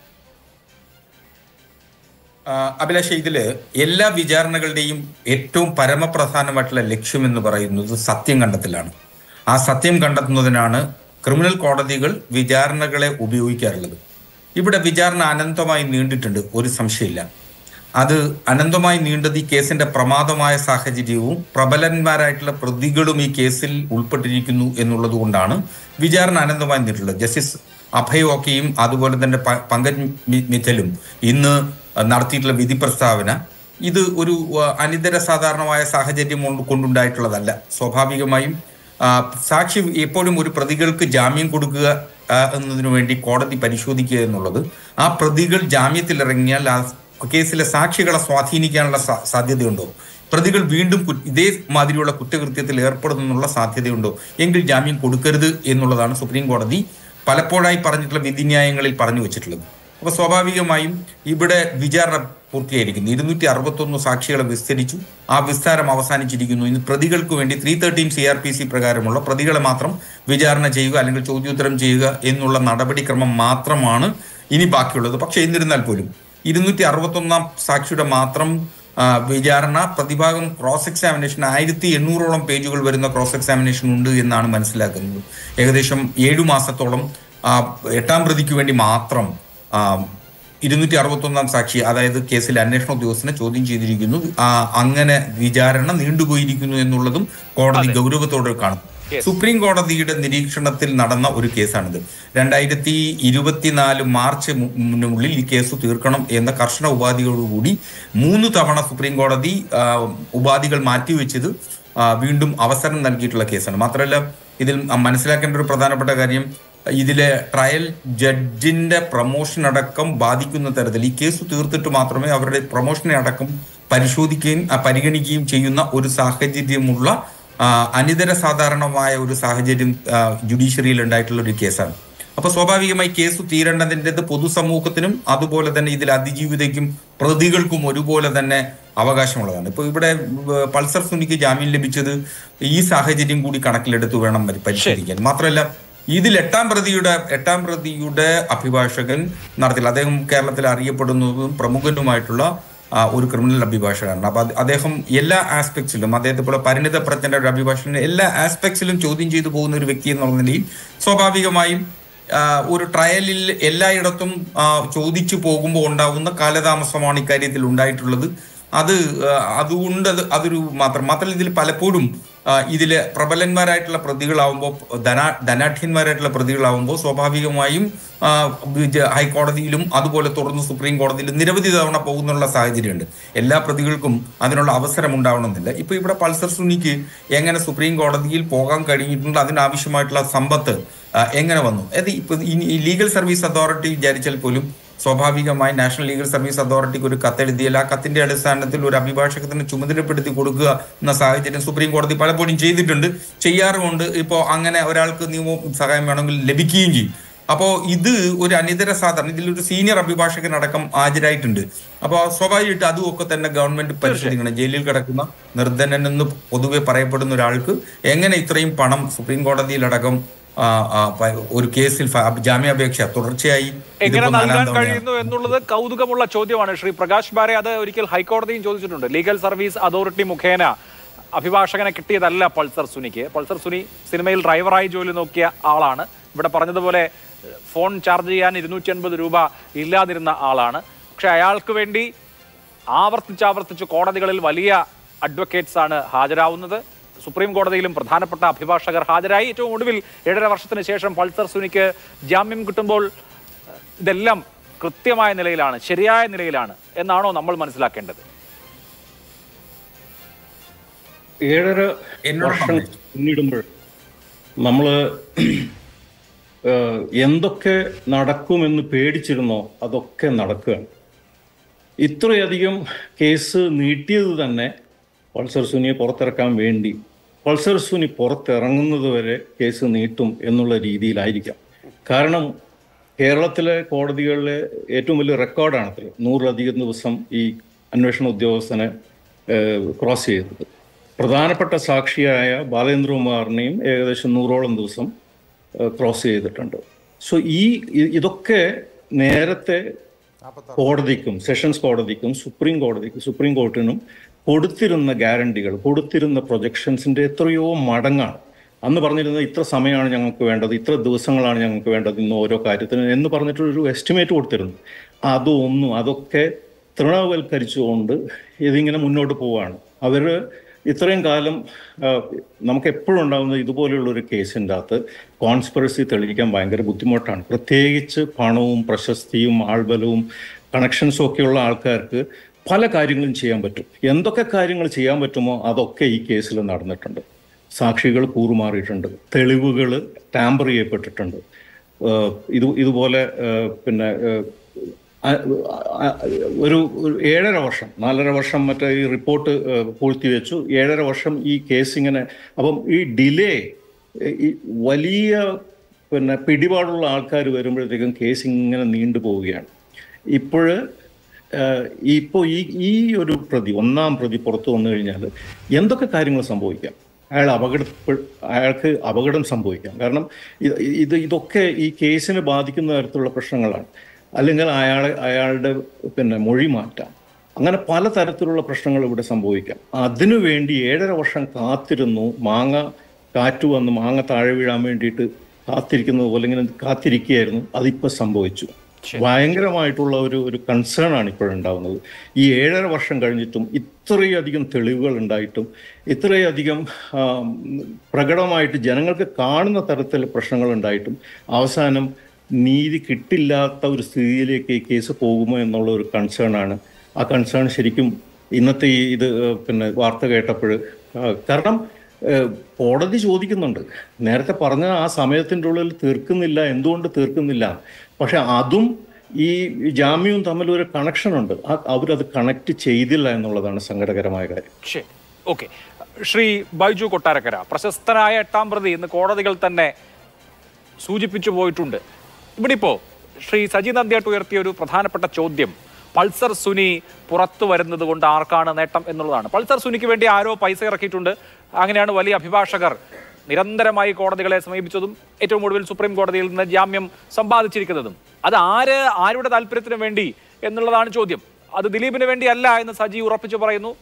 ആ, അഭിലാഷ് ഇതില് എല്ലാ വിചാരണകളുടെയും ഏറ്റവും പരമപ്രധാനമായിട്ടുള്ള ലക്ഷ്യം എന്ന് പറയുന്നത് സത്യം കണ്ടെത്തലാണ് ആ സത്യം കണ്ടെത്തുന്നതിനാണ് ക്രിമിനൽ കോടതികൾ വിചാരണകളെ ഉപയോഗിക്കാറുള്ളത് ഇവിടെ വിചാരണ അനന്തമായി നീണ്ടിട്ടുണ്ട് ഒരു സംശയമില്ല അത് അനന്തമായി നീണ്ടത് ഈ കേസിന്റെ പ്രമാദമായ സാഹചര്യവും പ്രബലന്മാരായിട്ടുള്ള പ്രതികളും ഈ കേസിൽ ഉൾപ്പെട്ടിരിക്കുന്നു എന്നുള്ളത് കൊണ്ടാണ് വിചാരണ അനന്തമായി നീണ്ടിട്ടുള്ളത് ജസ്റ്റിസ് അഭയ് ഓക്കെയും അതുപോലെ തന്നെ പ- പങ്കജ് മി- മിഥലും ഇന്ന് നടത്തിയിട്ടുള്ള വിധി പ്രസ്താവന ഇത് ഒരു ആ, അനിതര സാധാരണമായ സാഹചര്യം കൊണ്ട് കൊണ്ടുണ്ടായിട്ടുള്ളതല്ല സ്വാഭാവികമായും ആ, സാക്ഷി എപ്പോഴും ഒരു പ്രതികൾക്ക് ജാമ്യം കൊടുക്കുക ആ, എന്നതിനു വേണ്ടി കോടതി പരിശോധിക്കുക എന്നുള്ളത് ആ പ്രതികൾ ജാമ്യത്തിലിറങ്ങിയാൽ ആ കേസിലെ സാക്ഷികളെ സ്വാധീനിക്കാനുള്ള സാ- സാധ്യതയുണ്ടോ പ്രതികൾ വീണ്ടും കു- ഇതേ മാതിരിയുള്ള കുറ്റകൃത്യത്തിൽ ഏർപ്പെടുന്നുള്ള സാധ്യതയുണ്ടോ എങ്കിൽ ജാമ്യം കൊടുക്കരുത് എന്നുള്ളതാണ് സുപ്രീം കോടതി പലപ്പോഴായി പറഞ്ഞിട്ടുള്ള വിധിന്യായങ്ങളിൽ പറഞ്ഞു വെച്ചിട്ടുള്ളത് അപ്പൊ സ്വാഭാവികമായും ഇവിടെ വിചാരണ പൂർത്തിയായിരിക്കുന്നു ഇരുന്നൂറ്റി അറുപത്തൊന്ന് സാക്ഷികളെ വിസ്തരിച്ചു ആ വിസ്താരം അവസാനിച്ചിരിക്കുന്നു ഇനി പ്രതികൾക്ക് വേണ്ടി three thirteen C R P C പ്രകാരമുള്ള പ്രതികളെ മാത്രം വിചാരണ ചെയ്യുക അല്ലെങ്കിൽ ചോദ്യോത്തരം ചെയ്യുക എന്നുള്ള നടപടിക്രമം മാത്രമാണ് ഇനി ബാക്കിയുള്ളത് പക്ഷെ എന്നിരുന്നാൽ പോലും ഇരുന്നൂറ്റി അറുപത്തൊന്നാം സാക്ഷിയുടെ മാത്രം ആ, വിചാരണ പ്രതിഭാഗം ക്രോസ് എക്സാമിനേഷൻ ആയിരത്തി എണ്ണൂറോളം പേജുകൾ വരുന്ന ക്രോസ് എക്സാമിനേഷൻ ഉണ്ട് എന്നാണ് മനസ്സിലാക്കുന്നത് ഏകദേശം ഏഴു മാസത്തോളം ആ, എട്ടാം പ്രതിക്ക് വേണ്ടി മാത്രം ആ, ഇരുന്നൂറ്റി അറുപത്തൊന്നാം സാക്ഷി അതായത് കേസിലെ അന്വേഷണ ഉദ്യോഗസ്ഥനെ ചോദ്യം ചെയ്തിരിക്കുന്നു ആ, അങ്ങനെ വിചാരണ നീണ്ടുപോയിരിക്കുന്നു എന്നുള്ളതും കോടതി ഗൗരവത്തോടെ കാണുന്നു സുപ്രീം കോടതിയുടെ നിരീക്ഷണത്തിൽ നടന്ന ഒരു കേസാണിത് രണ്ടായിരത്തി ഇരുപത്തിനാല് മാർച്ച് മു- മുന്നിനുള്ളിൽ ഈ കേസ് തീർക്കണം എന്ന കർശന ഉപാധികളോടുകൂടി മൂന്ന് തവണ സുപ്രീം കോടതി ആ, ഉപാധികൾ മാറ്റിവെച്ചത് ആ, വീണ്ടും അവസരം നൽകിയിട്ടുള്ള കേസാണ് മാത്രമല്ല ഇതിൽ മനസ്സിലാക്കേണ്ട ഒരു പ്രധാനപ്പെട്ട കാര്യം ഇതിലെ ട്രയൽ ജഡ്ജിന്റെ പ്രൊമോഷൻ അടക്കം ബാധിക്കുന്ന തരത്തിൽ ഈ കേസ് തീർത്തിട്ട് മാത്രമേ അവരുടെ പ്രൊമോഷനെ അടക്കം പരിശോധിക്കുകയും ആ, പരിഗണിക്കുകയും ചെയ്യുന്ന ഒരു സാഹചര്യമുള്ള ആ, അനിതര സാധാരണമായ ഒരു സാഹചര്യം ആ, ജുഡീഷ്യറിയിൽ ഉണ്ടായിട്ടുള്ള ഒരു കേസാണ് അപ്പൊ സ്വാഭാവികമായി കേസ് തീരേണ്ടതിൻ്റെത് പൊതുസമൂഹത്തിനും അതുപോലെ തന്നെ ഇതിൽ അതിജീവിതയ്ക്കും പ്രതികൾക്കും ഒരുപോലെ തന്നെ അവകാശമുള്ളതാണ് ഇപ്പൊ ഇവിടെ ഏർ, പൾസർ സുനിക്ക് ജാമ്യം ലഭിച്ചത് ഈ സാഹചര്യം കൂടി കണക്കിലെടുത്ത് വേണം പരി- പരിശോധിക്കാൻ മാത്രമല്ല ഇതിൽ എട്ടാം പ്രതിയുടെ എട്ടാം പ്രതിയുടെ അഭിഭാഷകൻ നടത്തില്ല അദ്ദേഹം കേരളത്തിൽ അറിയപ്പെടുന്നതും പ്രമുഖനുമായിട്ടുള്ള ആ, ഒരു ക്രിമിനൽ അഭിഭാഷകനാണ് അപ്പൊ അത് അദ്ദേഹം എല്ലാ ആസ്പെക്ട്സിലും അദ്ദേഹത്തെ പോലെ പരിണിത പ്രജ്ഞന്റെ ഒരു അഭിഭാഷകൻ എല്ലാ ആസ്പെക്ട്സിലും ചോദ്യം ചെയ്തു പോകുന്ന ഒരു വ്യക്തി എന്നുള്ള നിലയിൽ സ്വാഭാവികമായും ആ, ഒരു ട്രയലിൽ എല്ലായിടത്തും ആ, ചോദിച്ചു പോകുമ്പോൾ ഉണ്ടാകുന്ന കാലതാമസമാണ് ഇക്കാര്യത്തിൽ ഉണ്ടായിട്ടുള്ളത് അത് ആ, അതുകൊണ്ട് അത് അതൊരു മാത്രം മാത്രമല്ല ഇതിൽ പലപ്പോഴും ആ, ഇതിലെ പ്രബലന്മാരായിട്ടുള്ള പ്രതികളാവുമ്പോൾ ധനാ ധനാഠ്യന്മാരായിട്ടുള്ള പ്രതികളാവുമ്പോൾ സ്വാഭാവികമായും ആ, ജ- ഹൈക്കോടതിയിലും അതുപോലെ തുടർന്ന് സുപ്രീം കോടതിയിലും നിരവധി തവണ പോകുന്നുള്ള സാഹചര്യമുണ്ട് എല്ലാ പ്രതികൾക്കും അതിനുള്ള അവസരം ഉണ്ടാവണമെന്നില്ല ഇപ്പൊ ഇവിടെ പൾസർ സുനിക്ക് എങ്ങനെ സുപ്രീം കോടതിയിൽ പോകാൻ കഴിഞ്ഞിട്ടുണ്ട് അതിനാവശ്യമായിട്ടുള്ള സമ്പത്ത് ആ, എങ്ങനെ വന്നു അത് ഇപ്പൊ ഈ ലീഗൽ സർവീസ് അതോറിറ്റി വിചാരിച്ചാൽ പോലും സ്വാഭാവികമായി നാഷണൽ ലീഗൽ സർവീസ് അതോറിറ്റിക്ക് ഒരു കത്തെഴുതിയാൽ ആ കത്തിന്റെ അടിസ്ഥാനത്തിൽ ഒരു അഭിഭാഷകത്തിന് ചുമതലപ്പെടുത്തി കൊടുക്കുക എന്ന സാഹചര്യം സുപ്രീം കോടതി പലപ്പോഴും ചെയ്തിട്ടുണ്ട് ചെയ്യാറുമുണ്ട് ഇപ്പോൾ അങ്ങനെ ഒരാൾക്ക് നിയമ സഹായം വേണമെങ്കിൽ ലഭിക്കുകയും ചെയ്യും അപ്പോൾ ഇത് ഒരു അനിതര സാധാരണ ഇതിലൊരു സീനിയർ അഭിഭാഷകനടക്കം ഹാജരായിട്ടുണ്ട് അപ്പോൾ സ്വാഭാവികമായിട്ട് അതും ഒക്കെ തന്നെ ഗവൺമെന്റ് പരിശോധിക്കണം ജയിലിൽ കിടക്കുന്ന നിർധനൻ എന്ന് പൊതുവെ പറയപ്പെടുന്ന ഒരാൾക്ക് എങ്ങനെ ഇത്രയും പണം സുപ്രീം കോടതിയിലടക്കം ആ, ആ, പ- ഒരു കേസിൽ ഫ- ജാമ്യാപേക്ഷ തുടർച്ചയായി എങ്ങനെ ഇതിപ്പോ നാലാം നൽകാൻ തവണയാണ്. കഴിയുന്നു എന്നുള്ളത് കൗതുകമുള്ള ചോദ്യമാണ് ശ്രീ പ്രകാശ് ബാരെ അത് ഒരിക്കൽ ഹൈക്കോടതിയും ചോദിച്ചിട്ടുണ്ട് ലീഗൽ സർവീസ് അതോറിറ്റി മുഖേന അഭിഭാഷകനെ കിട്ടിയതല്ല പൾസർ സുനിക്ക് പൾസർ സുനി സിനിമയിൽ ഡ്രൈവറായി ജോലി നോക്കിയ ആളാണ് ഇവിടെ പറഞ്ഞതുപോലെ ഏഹ്, ഫോൺ ചാർജ് ചെയ്യാൻ ഇരുന്നൂറ്റി അൻപത് രൂപ ഇല്ലാതിരുന്ന ആളാണ് പക്ഷെ അയാൾക്ക് വേണ്ടി ആവർത്തിച്ചാവർത്തിച്ച് കോടതികളിൽ വലിയ അഡ്വക്കേറ്റ്സ് ആണ് ഹാജരാവുന്നത് സുപ്രീം കോടതിയിലും പ്രധാനപ്പെട്ട അഭിഭാഷകർ ഹാജരായി ഏറ്റവും ഒടുവിൽ ഏഴര വർഷത്തിന് ശേഷം പൾസർ സുനിക്ക് ജാമ്യം കിട്ടുമ്പോൾ ഇതെല്ലാം കൃത്യമായ നിലയിലാണ് ശരിയായ നിലയിലാണ് എന്നാണോ നമ്മൾ മനസ്സിലാക്കേണ്ടത് ഏഴര എന്നോട് വർഷം സമ്മതിച്ചു. പിന്നിടുമ്പോൾ നമ്മൾ എന്തൊക്കെ നടക്കുമെന്ന് പേടിച്ചിരുന്നോ അതൊക്കെ നടക്കുകയാണ് ഇത്രയധികം കേസ് നീട്ടിയത് തന്നെ പൾസർ സുനിയെ പുറത്തിറക്കാൻ വേണ്ടി പൾസർ സുനി പുറത്തിറങ്ങുന്നത് വരെ കേസ് നീട്ടും എന്നുള്ള രീതിയിലായിരിക്കാം കാരണം കേരളത്തിലെ കോടതികളിലെ ഏറ്റവും വലിയ റെക്കോർഡാണത്രേ നൂറിലധികം ദിവസം ഈ അന്വേഷണ ഉദ്യോഗസ്ഥനെ ഏഹ്, ക്രോസ് ചെയ്തത് പ്രധാനപ്പെട്ട സാക്ഷിയായ ബാലേന്ദ്രകുമാറിനെയും ഏകദേശം നൂറോളം ദിവസം ഏഹ്, ക്രോസ് ചെയ്തിട്ടുണ്ട് സോ ഈ ഇ- ഇതൊക്കെ നേരത്തെ കോടതിക്കും സെഷൻസ് കോടതിക്കും സുപ്രീം കോടതിക്കും സുപ്രീം കോർട്ടിനും കൊടുത്തിരുന്ന ഗ്യാരണ്ടികൾ കൊടുത്തിരുന്ന പ്രൊജക്ഷൻസിന്റെ എത്രയോ മടങ്ങാണ് അന്ന് പറഞ്ഞിരുന്നത് ഇത്ര സമയമാണ് ഞങ്ങൾക്ക് വേണ്ടത് ഇത്ര ദിവസങ്ങളാണ് ഞങ്ങൾക്ക് വേണ്ടത് ഇന്ന് ഓരോ കാര്യത്തിനും എന്ന് പറഞ്ഞിട്ടൊരു എസ്റ്റിമേറ്റ് കൊടുത്തിരുന്നു അതൊന്നും അതൊക്കെ തൃണവൽക്കരിച്ചുകൊണ്ട് ഇതിങ്ങനെ മുന്നോട്ട് പോവുകയാണ് അവർ ഇത്രയും കാലം ആ, നമുക്ക് എപ്പോഴും ഉണ്ടാകുന്ന ഇതുപോലെയുള്ള ഒരു കേസിൻ്റെ അകത്ത് കോൺസ്പിറസി തെളിയിക്കാൻ ഭയങ്കര ബുദ്ധിമുട്ടാണ് പ്രത്യേകിച്ച് പണവും പ്രശസ്തിയും ആൾബലവും കണക്ഷൻസും ഒക്കെയുള്ള ആൾക്കാർക്ക് പല കാര്യങ്ങളും ചെയ്യാൻ പറ്റും എന്തൊക്കെ കാര്യങ്ങൾ ചെയ്യാൻ പറ്റുമോ അതൊക്കെ ഈ കേസിൽ നടന്നിട്ടുണ്ട് സാക്ഷികൾ കൂറുമാറിയിട്ടുണ്ട് തെളിവുകൾ ടാമ്പർ ചെയ്യപ്പെട്ടിട്ടുണ്ട് ഏഹ് ഇത് ഇതുപോലെ ഏഹ് പിന്നെ ഏഹ് അ- അ- ഒരു ഒരു ഏഴര വർഷം നാലര വർഷം മറ്റേ ഈ റിപ്പോർട്ട് ഏഹ് പൂഴ്ത്തിവെച്ചു ഏഴര വർഷം ഈ കേസ് ഇങ്ങനെ അപ്പം ഈ ഡിലേ ഈ വലിയ പിന്നെ പിടിപാടുള്ള ആൾക്കാർ വരുമ്പോഴത്തേക്കും കേസ് ഇങ്ങനെ നീണ്ടു പോവുകയാണ് ഇപ്പോഴ് ഇപ്പോൾ ഈ ഈ ഒരു പ്രതി ഒന്നാം പ്രതി പുറത്തു വന്നു കഴിഞ്ഞാൽ എന്തൊക്കെ കാര്യങ്ങൾ സംഭവിക്കാം അയാൾ അപകട അയാൾക്ക് അപകടം സംഭവിക്കാം കാരണം ഇത് ഇത് ഇതൊക്കെ ഈ കേസിനെ ബാധിക്കുന്ന തരത്തിലുള്ള പ്രശ്നങ്ങളാണ് അല്ലെങ്കിൽ അയാളെ അയാളുടെ പിന്നെ മൊഴി മാറ്റാം അങ്ങനെ പല തരത്തിലുള്ള പ്രശ്നങ്ങൾ ഇവിടെ സംഭവിക്കാം അതിനു വേണ്ടി ഏഴര വർഷം കാത്തിരുന്നു മാങ്ങ കാറ്റ് വന്ന് മാങ്ങ താഴെ വീഴാൻ വേണ്ടിയിട്ട് കാത്തിരിക്കുന്നത് പോലെ ഇങ്ങനെ കാത്തിരിക്കുകയായിരുന്നു അതിപ്പോൾ സംഭവിച്ചു ഭയങ്കരമായിട്ടുള്ള ഒരു ഒരു കൺസേൺ ആണ് ഇപ്പോഴുണ്ടാവുന്നത് ഈ ഏഴര വർഷം കഴിഞ്ഞിട്ടും ഇത്രയധികം തെളിവുകൾ ഉണ്ടായിട്ടും ഇത്രയധികം ആം, പ്രകടമായിട്ട് ജനങ്ങൾക്ക് കാണുന്ന തരത്തിൽ പ്രശ്നങ്ങൾ ഉണ്ടായിട്ടും അവസാനം നീതി കിട്ടില്ലാത്ത ഒരു സ്ഥിതിയിലേക്ക് ഈ കേസ് പോകുമോ എന്നുള്ള ഒരു കൺസേൺ ആണ് ആ കൺസേൺ ശരിക്കും ഇന്നത്തെ ഈ ഇത് ഏഹ്, പിന്നെ വാർത്ത കേട്ടപ്പോൾ കാരണം ഏഹ്, കോടതി ചോദിക്കുന്നുണ്ട് നേരത്തെ പറഞ്ഞ ആ സമയത്തിൻ്റെ ഉള്ളിൽ തീർക്കുന്നില്ല എന്തുകൊണ്ട് തീർക്കുന്നില്ല പക്ഷെ അതും ഈ ജാമ്യവും തമ്മിൽ ഒരു കണക്ഷൻ ഉണ്ട് ആ അവരത് കണക്ട് ചെയ്തില്ല എന്നുള്ളതാണ് സങ്കടകരമായ കാര്യം ശരി ഓക്കെ ശ്രീ ബൈജു കൊട്ടാരക്കര പ്രശസ്തനായ എട്ടാം പ്രതി ഇന്ന് കോടതികൾ തന്നെ സൂചിപ്പിച്ചു പോയിട്ടുണ്ട് ഇവിടെ ഇപ്പോ ശ്രീ സജി നന്ദിയാട്ട് ഉയർത്തിയ ഒരു പ്രധാനപ്പെട്ട ചോദ്യം പൾസർ സുനി പുറത്തു വരുന്നത് കൊണ്ട് ആർക്കാണ് നേട്ടം എന്നുള്ളതാണ് പൾസർ സുനിക്ക് വേണ്ടി ആരോ പൈസ ഇറക്കിയിട്ടുണ്ട് അങ്ങനെയാണ് വലിയ അഭിഭാഷകർ നിരന്തരമായി കോടതികളെ സമീപിച്ചതും ഏറ്റവും ഒടുവിൽ സുപ്രീം കോടതിയിൽ നിന്ന് ജാമ്യം സമ്പാദിച്ചിരിക്കുന്നതും അത് ആര് ആരുടെ താല്പര്യത്തിന് വേണ്ടി എന്നുള്ളതാണ് ചോദ്യം അത് ദിലീപിന് വേണ്ടിയല്ല എന്ന് സജി ഉറപ്പിച്ചു പറയുന്നു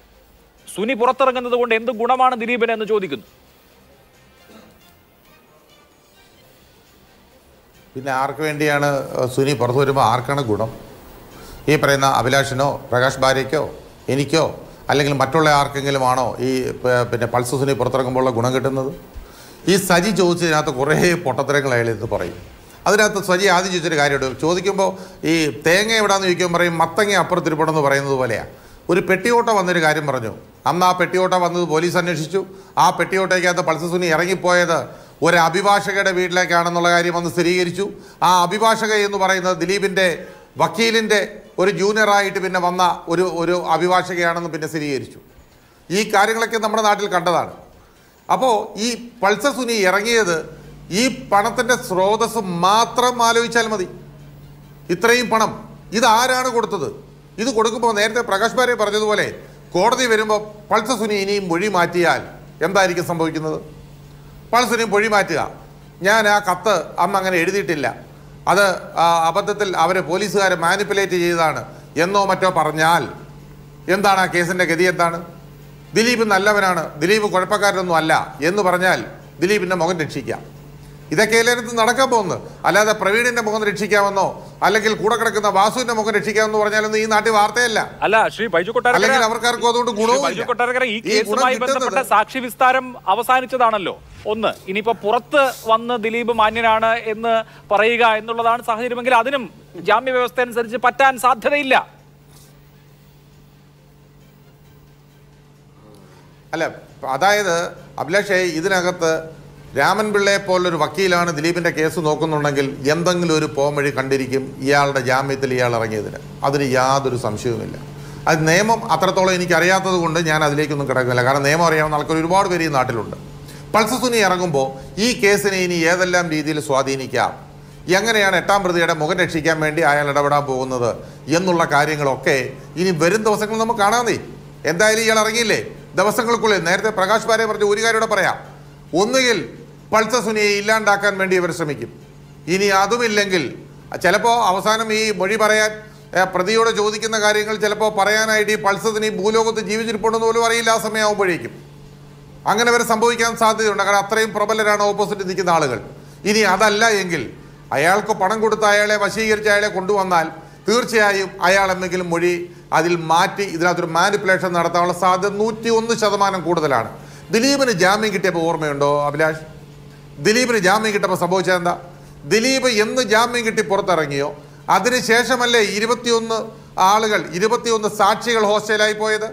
സുനി പുറത്തിറങ്ങുന്നത് കൊണ്ട് എന്ത് ഗുണമാണ് ദിലീപിന് എന്ന് ചോദിക്കുന്നു പിന്നെ ആർക്ക് വേണ്ടിയാണ് ഏഹ്, സുനി പുറത്തു വരുമ്പോൾ ആർക്കാണ് ഗുണം ഈ പറയുന്ന അഭിലാഷിനോ പ്രകാശ് ബാരയ്ക്കോ എനിക്കോ അല്ലെങ്കിൽ മറ്റുള്ള ആർക്കെങ്കിലും ആണോ ഈ പ- പിന്നെ പൾസ് സുനി പുറത്തിറങ്ങുമ്പോഴുള്ള ഗുണം കിട്ടുന്നത് ഈ സജി ചോദിച്ചതിനകത്ത് കുറേ പൊട്ടത്തരങ്ങൾ അയാൾ ഇത് പറയും അതിനകത്ത് സജി ആദ്യം ചോദിച്ചൊരു കാര്യമുണ്ട് ചോദിക്കുമ്പോൾ ഈ തേങ്ങ എവിടാന്ന് ചോദിക്കുമ്പോൾ പറയും മത്തങ്ങ അപ്പുറത്തിരിപ്പണമെന്ന് പറയുന്നത് പോലെയാണ് ഒരു പെട്ടിയോട്ട വന്നൊരു കാര്യം പറഞ്ഞു അന്ന് ആ പെട്ടിയോട്ട വന്നത് പോലീസ് അന്വേഷിച്ചു ആ പെട്ടിയോട്ടയ്ക്കകത്ത് പൾസ് സുനി ഇറങ്ങിപ്പോയത് ഒരു അഭിഭാഷകയുടെ വീട്ടിലേക്കാണെന്നുള്ള കാര്യം അന്ന് സ്ഥിരീകരിച്ചു ആ അഭിഭാഷക എന്ന് പറയുന്നത് ദിലീപിൻ്റെ വക്കീലിൻ്റെ ഒരു ജൂനിയറായിട്ട് പിന്നെ വന്ന ഒരു ഒരു അഭിഭാഷകയാണെന്ന് പിന്നെ സ്ഥിരീകരിച്ചു ഈ കാര്യങ്ങളൊക്കെ നമ്മുടെ നാട്ടിൽ കണ്ടതാണ് അപ്പോൾ ഈ പൾസർ സുനി ഇറങ്ങിയത് ഈ പണത്തിൻ്റെ സ്രോതസ് മാത്രം ആലോചിച്ചാൽ മതി ഇത്രയും പണം ഇത് ആരാണ് കൊടുത്തത് ഇത് കൊടുക്കുമ്പോൾ നേരത്തെ പ്രകാശ് ബാരെ പറഞ്ഞതുപോലെ കോടതി വരുമ്പോൾ പൾസർ സുനി ഇനിയും മൊഴി മാറ്റിയാൽ എന്തായിരിക്കും സംഭവിക്കുന്നത് പൾസർ സുനി മൊഴി മാറ്റുക ഞാൻ ആ കത്ത് അന്ന് അങ്ങനെ എഴുതിയിട്ടില്ല അത് ആ, അബദ്ധത്തിൽ അവരെ പോലീസുകാരെ മാനിപ്പുലേറ്റ് ചെയ്തതാണ് എന്നോ മറ്റോ പറഞ്ഞാൽ എന്താണ് ആ കേസിൻ്റെ ഗതി എന്താണ് ദിലീപ് നല്ലവനാണ് ദിലീപ് കുഴപ്പക്കാരനൊന്നും അല്ല എന്ന് പറഞ്ഞാൽ ദിലീപിൻ്റെ മുഖം രക്ഷിക്കാം ഇതൊക്കെ എല്ലായിടത്തും നടക്കാൻ പോകുന്നത് അല്ലാതെ പ്രവീണിന്റെ മുഖം രക്ഷിക്കാമെന്നോ അല്ലെങ്കിൽ കൂടെ കിടക്കുന്ന വാസുവിന്റെ മുഖം രക്ഷിക്കാമെന്ന് പറഞ്ഞാലൊന്നും ഈ നാട്ടിൽ വാർത്തയല്ല അല്ല ശ്രീ ബൈജു കൊട്ടാരക്കര അല്ലെങ്കിൽ അവർക്കാർക്കും അതുകൊണ്ട് ശ്രീ ഗുണവും ബൈജു ഇല്ല. കൊട്ടാരക്കര ഈ ഈ ഗുണം കേസുമായി കിട്ടുന്നത് ബന്ധപ്പെട്ട സാക്ഷി വിസ്താരം അവസാനിച്ചതാണല്ലോ ഒന്ന് ഇനിയിപ്പോ പുറത്ത് വന്ന് ദിലീപ് മാന്യനാണ് എന്ന് പറയുക എന്നുള്ളതാണ് സാഹചര്യമെങ്കിൽ അതിനും ജാമ്യ വ്യവസ്ഥ അനുസരിച്ച് പറ്റാൻ സാധ്യതയില്ല അല്ല അതായത് അഭിലാഷേ ഇതിനകത്ത് രാമൻ പിള്ളയെ പോലൊരു വക്കീലാണ് ദിലീപിന്റെ കേസ് നോക്കുന്നുണ്ടെങ്കിൽ എന്തെങ്കിലും ഒരു പോംവഴി കണ്ടിരിക്കും ഇയാളുടെ ജാമ്യത്തിൽ ഇയാൾ ഇറങ്ങിയതിന് അതിന് യാതൊരു സംശയവുമില്ല അത് നിയമം അത്രത്തോളം എനിക്ക് അറിയാത്തത് കൊണ്ട് ഞാൻ അതിലേക്കൊന്നും കിടക്കുന്നില്ല കാരണം നിയമം അറിയാവുന്ന ആൾക്കാർ ഒരുപാട് പേര് ഈ നാട്ടിലുണ്ട് പൾസ് സുനി ഇറങ്ങുമ്പോൾ ഈ കേസിനെ ഇനി ഏതെല്ലാം രീതിയിൽ സ്വാധീനിക്കാം എങ്ങനെയാണ് എട്ടാം പ്രതിയുടെ മുഖം രക്ഷിക്കാൻ വേണ്ടി അയാൾ ഇടപെടാൻ പോകുന്നത് എന്നുള്ള കാര്യങ്ങളൊക്കെ ഇനി വരും ദിവസങ്ങളിൽ നമുക്ക് കാണാന്നേ എന്തായാലും ഇയാൾ ഇറങ്ങിയില്ലേ ദിവസങ്ങൾക്കുള്ളിൽ നേരത്തെ പ്രകാശ് ബാരെ പറഞ്ഞ ഒരു കാര്യം കൂടെ പറയാം ഒന്നുകിൽ പൾസർ സുനിയെ ഇല്ലാണ്ടാക്കാൻ വേണ്ടി ഇവർ ശ്രമിക്കും ഇനി അതുമില്ലെങ്കിൽ ചിലപ്പോൾ അവസാനം ഈ മൊഴി പറയാൻ ഏ, പ്രതിയോട് ചോദിക്കുന്ന കാര്യങ്ങൾ ചിലപ്പോൾ പറയാനായിട്ട് ഈ പൾസറിന് ഈ ഭൂലോകത്ത് ജീവിച്ചിരിപ്പുണ്ടെന്ന് പോലും അറിയില്ല ആ സമയമാകുമ്പോഴേക്കും അങ്ങനെ വരെ സംഭവിക്കാൻ സാധ്യതയുണ്ട് കാരണം അത്രയും പ്രബലരാണ് ഓപ്പോസിറ്റ് നിൽക്കുന്ന ആളുകൾ ഇനി അതല്ല എങ്കിൽ അയാൾക്ക് പണം കൊടുത്ത് അയാളെ വശീകരിച്ച് അയാളെ കൊണ്ടുവന്നാൽ തീർച്ചയായും അയാൾ എന്തെങ്കിലും മൊഴി അതിൽ മാറ്റി ഇതിനകത്തൊരു മാനിപ്പുലേഷൻ നടത്താനുള്ള സാധ്യത നൂറ്റി ഒന്ന് ശതമാനം കൂടുതലാണ് ദിലീപിന് ജാമ്യം കിട്ടിയപ്പോൾ ഓർമ്മയുണ്ടോ അഭിലാഷ് ദിലീപിന് ജാമ്യം കിട്ടിയപ്പോൾ സംഭവിച്ചത് എന്താ ദിലീപ് എന്ന് ജാമ്യം കിട്ടി പുറത്തിറങ്ങിയോ അതിനുശേഷമല്ലേ ഇരുപത്തിയൊന്ന് ആളുകൾ ഇരുപത്തിയൊന്ന് സാക്ഷികൾ ഹോസ്റ്റലായി പോയത്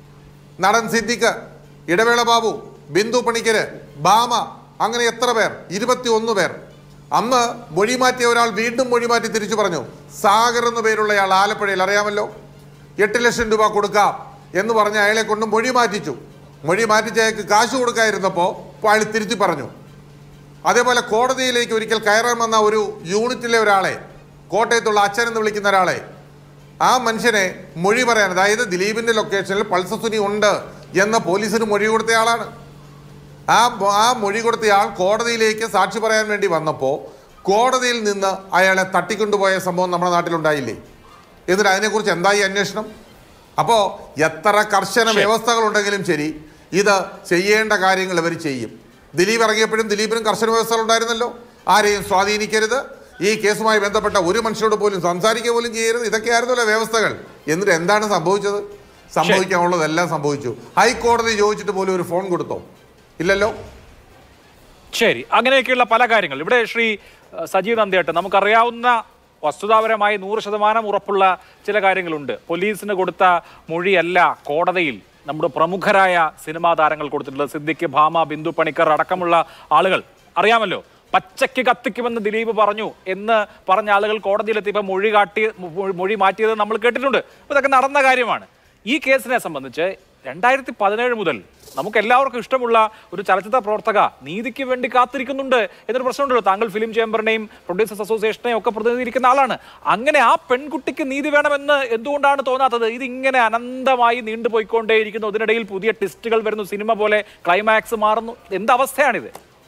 നടൻ സിദ്ദിഖ് ഇടവേള ബാബു ബിന്ദു പണിക്കര് ബാമ അങ്ങനെ എത്ര പേർ ഇരുപത്തിയൊന്ന് പേർ അന്ന് മൊഴി മാറ്റിയ ഒരാൾ വീണ്ടും മൊഴി മാറ്റി തിരിച്ചു പറഞ്ഞു സാഗർ എന്ന പേരുള്ളയാൾ ആലപ്പുഴയിൽ അറിയാമല്ലോ എട്ട് ലക്ഷം രൂപ കൊടുക്കാം എന്ന് പറഞ്ഞ് അയാളെ കൊണ്ട് മൊഴി മാറ്റിച്ചു മൊഴി മാറ്റിച്ച് അയാൾക്ക് കാശ് കൊടുക്കാതിരുന്നപ്പോൾ അയാൾ തിരുത്തി പറഞ്ഞു അതേപോലെ കോടതിയിലേക്ക് ഒരിക്കൽ കയറാൻ വന്ന ഒരു യൂണിറ്റിലെ ഒരാളെ കോട്ടയത്തുള്ള അച്ഛൻ എന്ന് വിളിക്കുന്ന ഒരാളെ ആ മനുഷ്യനെ മൊഴി പറയാൻ അതായത് ദിലീപിന്റെ ലൊക്കേഷനിൽ പൾസർ സുനി ഉണ്ട് എന്ന് പോലീസിന് മൊഴി കൊടുത്തയാളാണ് ആ മൊ- ആ മൊഴി കൊടുത്തയാൾ കോടതിയിലേക്ക് സാക്ഷി പറയാൻ വേണ്ടി വന്നപ്പോൾ കോടതിയിൽ നിന്ന് അയാളെ തട്ടിക്കൊണ്ടുപോയ സംഭവം നമ്മുടെ നാട്ടിലുണ്ടായില്ലേ എന്നിട്ട് അതിനെക്കുറിച്ച് എന്തായി അന്വേഷണം അപ്പോൾ എത്ര കർശന വ്യവസ്ഥകളുണ്ടെങ്കിലും ശരി ഇത് ചെയ്യേണ്ട കാര്യങ്ങൾ ഇവർ ചെയ്യും ദിലീപ് ഇറങ്ങിയപ്പോഴും ദിലീപിനും കർശന വ്യവസ്ഥകൾ ഉണ്ടായിരുന്നല്ലോ ആരെയും സ്വാധീനിക്കരുത് ഈ കേസുമായി ബന്ധപ്പെട്ട ഒരു മനുഷ്യരോട് പോലും സംസാരിക്കുക പോലും ചെയ്യരുത് ഇതൊക്കെയായിരുന്നല്ലോ വ്യവസ്ഥകൾ എന്നിട്ട് എന്താണ് സംഭവിച്ചത് സംഭവിക്കാനുള്ളതെല്ലാം സംഭവിച്ചു ഹൈക്കോടതി ചോദിച്ചിട്ട് പോലും ഒരു ഫോൺ കൊടുത്തോ ഇല്ലല്ലോ ശരി അങ്ങനെയൊക്കെയുള്ള പല കാര്യങ്ങൾ ഇവിടെ ശ്രീ അഹ്, സജീവ് നന്ദിയേട്ടൻ നമുക്കറിയാവുന്ന വസ്തുതാപരമായി നൂറ് ശതമാനം ഉറപ്പുള്ള ചില കാര്യങ്ങളുണ്ട് പോലീസിന് കൊടുത്ത മൊഴിയല്ല കോടതിയിൽ നമ്മുടെ പ്രമുഖരായ സിനിമാ താരങ്ങൾ കൊടുത്തിട്ടുള്ളത് സിദ്ദിഖ് ഭാമ ബിന്ദു പണിക്കർ അടക്കമുള്ള ആളുകൾ അറിയാമല്ലോ പച്ചയ്ക്ക് കത്തിക്കുമെന്ന് ദിലീപ് പറഞ്ഞു എന്ന് പറഞ്ഞ ആളുകൾ കോടതിയിലെത്തിയപ്പോൾ മൊഴി കാട്ടി മൊഴി- മൊഴി മാറ്റിയത് നമ്മൾ കേട്ടിട്ടുണ്ട് അപ്പോൾ ഇതൊക്കെ നടന്ന കാര്യമാണ് ഈ കേസിനെ സംബന്ധിച്ച് രണ്ടായിരത്തി പതിനേഴ് മുതൽ നമുക്ക് എല്ലാവർക്കും ഇഷ്ടമുള്ള ഒരു ചലച്ചിത്ര പ്രവർത്തക നീതിക്ക് വേണ്ടി കാത്തിരിക്കുന്നുണ്ട് എന്നൊരു പ്രശ്നമുണ്ടല്ലോ താങ്കൾ ഫിലിം ചേംബറിനെയും പ്രൊഡ്യൂസേഴ്സ് അസോസിയേഷനെയും ഒക്കെ പ്രതിനിധീകരിക്കുന്ന ആളാണ് അങ്ങനെ ആ പെൺകുട്ടിക്ക് നീതി വേണമെന്ന് എന്തുകൊണ്ടാണ് തോന്നാത്തത് ഇത് ഇങ്ങനെ അനന്തമായി നീണ്ടുപോയിക്കൊണ്ടേയിരിക്കുന്നു അതിനിടയിൽ പുതിയ ടെസ്റ്റുകൾ വരുന്നു സിനിമ പോലെ ക്ലൈമാക്സ് മാറുന്നു എന്ത് അവസ്ഥയാണിത്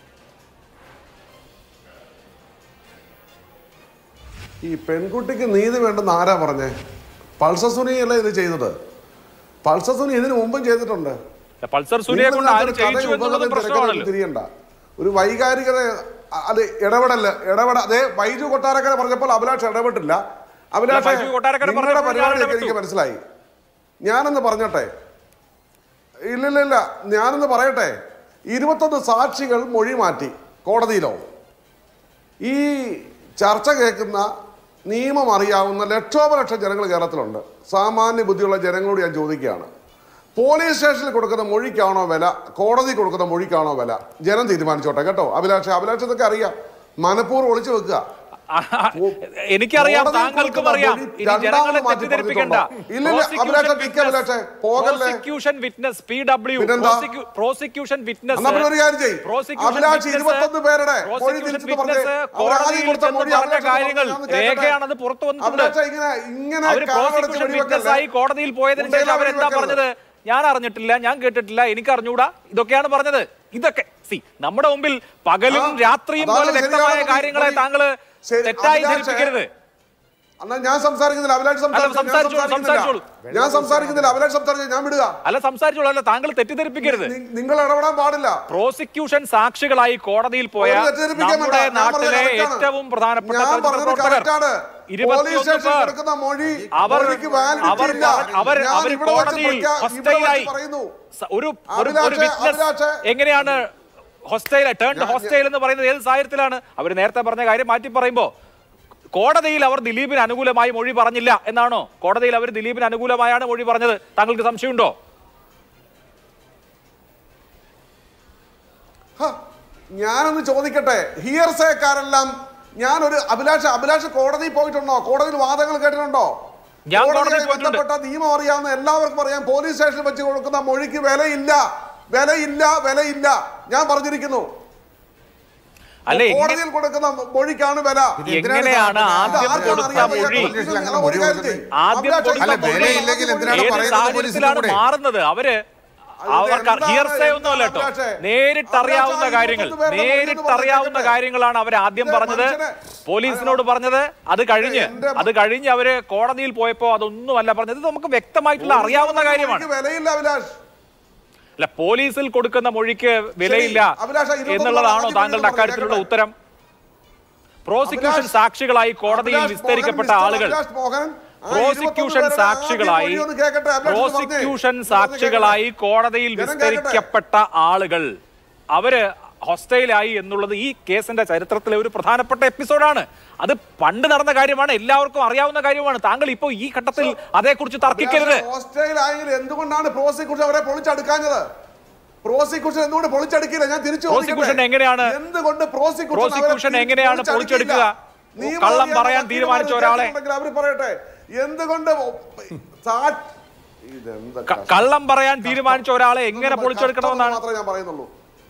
ഈ പെൺകുട്ടിക്ക് നീതി വേണ്ടെന്ന് ആരാ പറഞ്ഞേ പൾസസുനിയല്ല ഇത് ചെയ്തത് പൾസസുനി ഇതിനു മുമ്പും ചെയ്തിട്ടുണ്ട് പൾസർ സുനിയെ കൊണ്ട് ആര് ഇതിനകത്തൊരു ചെയ്യിച്ചു കഥയും എന്നുള്ളതും ഉപകഥയും തിരക്കഥയും പ്രശ്നമാണല്ലോ തിരിയണ്ട ഒരു വൈകാരികത അത് ഇടപെടല് ഇടപെട അതേ ബൈജു കൊട്ടാരക്കര പറഞ്ഞപ്പോൾ അഭിലാഷ് ഇടപെട്ടില്ല അഭിലാഷ് ബൈജു കൊട്ടാരക്കര നിങ്ങളുടെ പറഞ്ഞപ്പോൾ ഞാൻ പരിപാടിയൊക്കെ ഇടപെട്ടു. എനിക്ക് മനസ്സിലായി ഞാനൊന്ന് പറഞ്ഞോട്ടെ ഇല്ലില്ലില്ല ഞാനൊന്ന് പറയട്ടെ ഇരുപത്തൊന്ന് സാക്ഷികൾ മൊഴി മാറ്റി കോടതിയിലോ ഈ ചർച്ച കേൾക്കുന്ന നിയമം അറിയാവുന്ന ലക്ഷോപലക്ഷം ജനങ്ങൾ കേരളത്തിലുണ്ട് സാമാന്യ ബുദ്ധിയുള്ള ജനങ്ങളോട് ഞാൻ ചോദിക്കുകയാണ് പോലീസ് സ്റ്റേഷനിൽ കൊടുക്കുന്ന മൊഴിക്കാണോ വില കോടതി കൊടുക്കുന്ന മൊഴിക്കാണോ വില ജനം തീരുമാനിച്ചോട്ടെ കേട്ടോ അഭിലാഷ് അഭിലാഷ് ഇതൊക്കെ അറിയാം മനഃപൂർവ്വം ഒളിച്ചു വെക്കുക എനിക്കറിയാം കോടതിയിൽ താങ്കൾക്കും കൊടുക്കുന്ന അറിയാം മൊഴി ഇനി രണ്ടാമത് ജനങ്ങളെ മാറ്റി തെറ്റിദ്ധരിപ്പിക്കണ്ട പറഞ്ഞിട്ടുണ്ടോ? ഇല്ലില്ല, അഭിലാഷേ, നിൽക്ക് അഭിലാഷേ, പോകല്ലേ. പ്രോസിക്യൂഷൻ വിറ്റ്നസ് പി ഡബ്ല്യു പിന്നെന്താ? പ്രോസിക്യൂഷൻ വിറ്റ്നസ് എന്നാ പിന്നെ ഒരു കാര്യം ചെയ്യ്. അഭിലാഷ് ഇരുപത്തൊന്ന് പേരുടെ മൊഴി തിരിച്ചിട്ട് പറഞ്ഞേ. അവർ ആദ്യം കോടതിയിൽ കൊടുത്ത ചെന്ന് മൊഴി പറഞ്ഞ അഭിലാഷ് കാര്യങ്ങൾ പറഞ്ഞത് കേൾക്കട്ടെ. രേഖയാണത് പുറത്തു വന്നിട്ടുണ്ട് അഭിലാഷ് ഇങ്ങനെ ഇങ്ങനെ അവര് കാലടച്ച് പ്രോസിക്യൂഷൻ വെടിവെക്കല്ലേ? വിറ്റ്നസ് ആയി കോടതിയിൽ പോയതിനു ശേഷം ഉണ്ടേലാ അവരെന്താ വെടിവെക്കരുത്. പറഞ്ഞത് ഞാൻ അറിഞ്ഞിട്ടില്ല ഞാൻ കേട്ടിട്ടില്ല എനിക്ക് അറിഞ്ഞൂടാ ഇതൊക്കെയാണ് പറഞ്ഞത് ഇതൊക്കെ സി നമ്മുടെ മുമ്പിൽ പകലും ആ, രാത്രിയും അതാണ് പോലെ വ്യക്തമായ ശരിയാണ് കാര്യങ്ങളെ മതി. താങ്കള് ശരി, തെറ്റായി അഭിലാഷേ, ധരിപ്പിക്കരുത് എന്നാ ഞാൻ സംസാരിക്കുന്നില്ല അഭിലാഷ് സംസാരിച്ചോ, ഞാൻ സംസാരിച്ചോളൂ, സംസാരിക്കുന്നില്ല. സംസാരിച്ചോളൂ. ഞാൻ സംസാരിക്കുന്നില്ല അഭിലാഷ് സംസാരിച്ചു ഞാൻ വിടുക അല്ല സംസാരിച്ചോളൂ അല്ല താങ്കൾ തെറ്റിദ്ധരിപ്പിക്കരുത് നി- നിങ്ങൾ ഇടപെടാൻ പാടില്ല പ്രോസിക്യൂഷൻ സാക്ഷികളായി കോടതിയിൽ പോയ ഒരു തെറ്റിദ്ധരിപ്പിക്കാൻ നമ്മുടെ വേണ്ട. ഞാൻ പറഞ്ഞത് നാട്ടിലെ correct ആണ്. ഏറ്റവും പ്രധാനപ്പെട്ട ഞാൻ ചലച്ചിത്ര പറഞ്ഞത് പ്രവർത്തകർ correct ആണ്. പോലീസ് ഇരുപത്തിയൊന്ന് സ്റ്റേഷനിൽ പേർ കൊടുക്കുന്ന മൊഴി അവർ മൊഴിക്ക് validity അവർ ഇല്ല. അവർ ഞാൻ അവർ ഇവിടെ വെച്ച് കോടതിയിൽ പ്രഖ്യാ- ഇവിടെ വെച്ച് ഹൊസ്റ്റൈലായി പറയുന്നു സ- ഒരു ഒരു ഒരു അഭിലാഷേ, വിറ്റ്നസ് അഭിലാഷേ. എങ്ങനെയാണ് ഹൊസ്റ്റൈൽ ടേൺ ഞാൻ- ഹൊസ്റ്റൈൽ എന്ന് പറയുന്നത് ഏത് സാഹചര്യത്തിലാണ് അവർ നേരത്തെ പറഞ്ഞ കാര്യം മാറ്റി പറയുമ്പോ കോടതിയിൽ അവർ ദിലീപിന് അനുകൂലമായി മൊഴി പറഞ്ഞില്ല എന്നാണോ കോടതിയിൽ അവർ ദിലീപിന് അനുകൂലമായാണ് മൊഴി പറഞ്ഞത് താങ്കൾക്ക് സംശയമുണ്ടോ ഹ, ഞാനൊന്ന് ചോദിക്കട്ടെ ഹിയർസേക്കാരെല്ലാം ഞാനൊരു അഭിലാഷ് അഭിലാഷ് കോടതിയിൽ പോയിട്ടുണ്ടോ കോടതിയിൽ വാദങ്ങൾ കേട്ടിട്ടുണ്ടോ ഞാൻ കോടതിയുമായി കോടതിയിൽ പോയിട്ടുണ്ട്. ബന്ധപ്പെട്ട നിയമം അറിയാവുന്ന എല്ലാവർക്കും അറിയാം പോലീസ് സ്റ്റേഷനിൽ വെച്ച് കൊടുക്കുന്ന മൊഴിക്ക് വിലയില്ല വിലയില്ല വിലയില്ല ഞാൻ പറഞ്ഞിരിക്കുന്നു അല്ലെ കോടതിയിൽ കൊടുക്കുന്ന മൊഴിക്കാണ് വില എങ്ങനെയാണ് ആദ്യം ആർക്കാണ് കൊടുത്ത അറിയാൻ മൊഴി വയ്യാത്തത്? അങ്ങനെ നിങ്ങൾ ഒരു കാര്യം ചെയ്യ്. ആദ്യം അഭിലാഷ് കൊടുത്ത അല്ല, മൊഴി വിലയില്ലെങ്കിൽ എന്തിനാണ് ഏത് പറയുന്നത് സാഹചര്യത്തിലാണ് പോലീസിനോട്? മാറുന്നത് അവര് അത് അവർക്ക് എന്താണ് ഹിയർസേ ഒന്നുമല്ല കേട്ടോ അഭിലാഷേ? നേരിട്ടറിയാവുന്ന അഭിലാഷ് കാര്യങ്ങൾ ഇരുപത്തൊന്ന് പേരുടെ മൊഴി എന്ന് നേരിട്ടറിയാവുന്ന പറഞ്ഞേക്കട്ടെ. കാര്യങ്ങളാണ് അവർ ആദ്യം ഇത് പറഞ്ഞത് മനുഷ്യനെ- പോലീസിനോട് പറഞ്ഞത് അത് കഴിഞ്ഞ് എന്റെ മ- അത് കഴിഞ്ഞ് അവര് കോടതിയിൽ പോയപ്പോ അതൊന്നുമല്ല പറഞ്ഞത് ഇത് നമുക്ക് വ്യക്തമായിട്ടുള്ള അറിയാവുന്ന കാര്യമാണ് മൊഴിക്ക് വിലയില്ല അഭിലാഷ് അല്ല പോലീസിൽ കൊടുക്കുന്ന മൊഴിക്ക് വിലയില്ല അഭിലാഷ്, ഇരുപത്തൊന്ന് എന്നുള്ളതാണോ ആദ്യം താങ്കളുടെ പറഞ്ഞത് അക്കാര്യത്തിലുള്ള കേൾക്കട്ടെ. ഉത്തരം പ്രോസിക്യൂഷൻ അഭിലാഷ്, സാക്ഷികളായി കോടതിയിൽ അഭിലാഷ് വിസ്തരിക്കപ്പെട്ട മോഹൻ, ആളുകൾ അഭിലാഷ് മോഹൻ, ആ പ്രോസിക്യൂഷൻ 21 പേരുടെ സാക്ഷികളായി ആദ്യം മൊഴി ഒന്ന് കേൾക്കട്ടെ, അഭിലാഷ് ഒന്ന് പറഞ്ഞേ. പ്രോസിക്യൂഷൻ ഒന്ന് സാക്ഷികളായി കേൾക്കട്ടെ. കോടതിയിൽ ജനം കേൾക്കട്ടെ. വിസ്തരിക്കപ്പെട്ട ആളുകൾ അവര് ഹോസ്റ്റൈലായി എന്നുള്ളത് ഈ കേസിന്റെ ചരിത്രത്തിലെ ഒരു പ്രധാനപ്പെട്ട എപ്പിസോഡാണ് അത് പണ്ട് നടന്ന കാര്യമാണ് എല്ലാവർക്കും അറിയാവുന്ന കാര്യമാണ് താങ്കൾ ഇപ്പോൾ ഈ ഘട്ടത്തിൽ അതേക്കുറിച്ച് തർക്കിക്കരുത് അഭിലാഷ് ഹോസ്റ്റലിലായെങ്കിൽ എന്തുകൊണ്ടാണ് പ്രോസിക്യൂഷൻ അവരെ പൊളിച്ചെടുക്കാഞ്ഞത് പ്രോസിക്യൂഷൻ എന്തുകൊണ്ട് പൊളിച്ചെടുക്കില്ല ഞാൻ തിരിച്ചു പ്രോസിക്യൂഷൻ ചോദിക്കട്ടെ. എങ്ങനെയാണ് എന്തുകൊണ്ട് പ്രോസിക്യൂഷൻ അവരെ പ്രോസിക്യൂഷൻ തിരിച്ച് എങ്ങനെയാണ് പൊളിച്ചടുക്കില്ല? പൊളിച്ചെടുക്കുക? നിയമം കള്ളം അറിയാവുന്ന പറയാൻ വക്കീലുമാർ തീരുമാനിച്ച ഒരാളെ- കേട്ടിട്ടുണ്ടെങ്കിൽ അവര് പറയട്ടെ എന്തുകൊണ്ട് സാ- ഇതെന്താ ക- കള്ളം പറയാൻ തീരുമാനിച്ച ഒരാളെ എങ്ങനെ പൊളിച്ചെടുക്കണമെന്നാണ് മാത്രമേ ഞാൻ പറയുന്നുള്ളൂ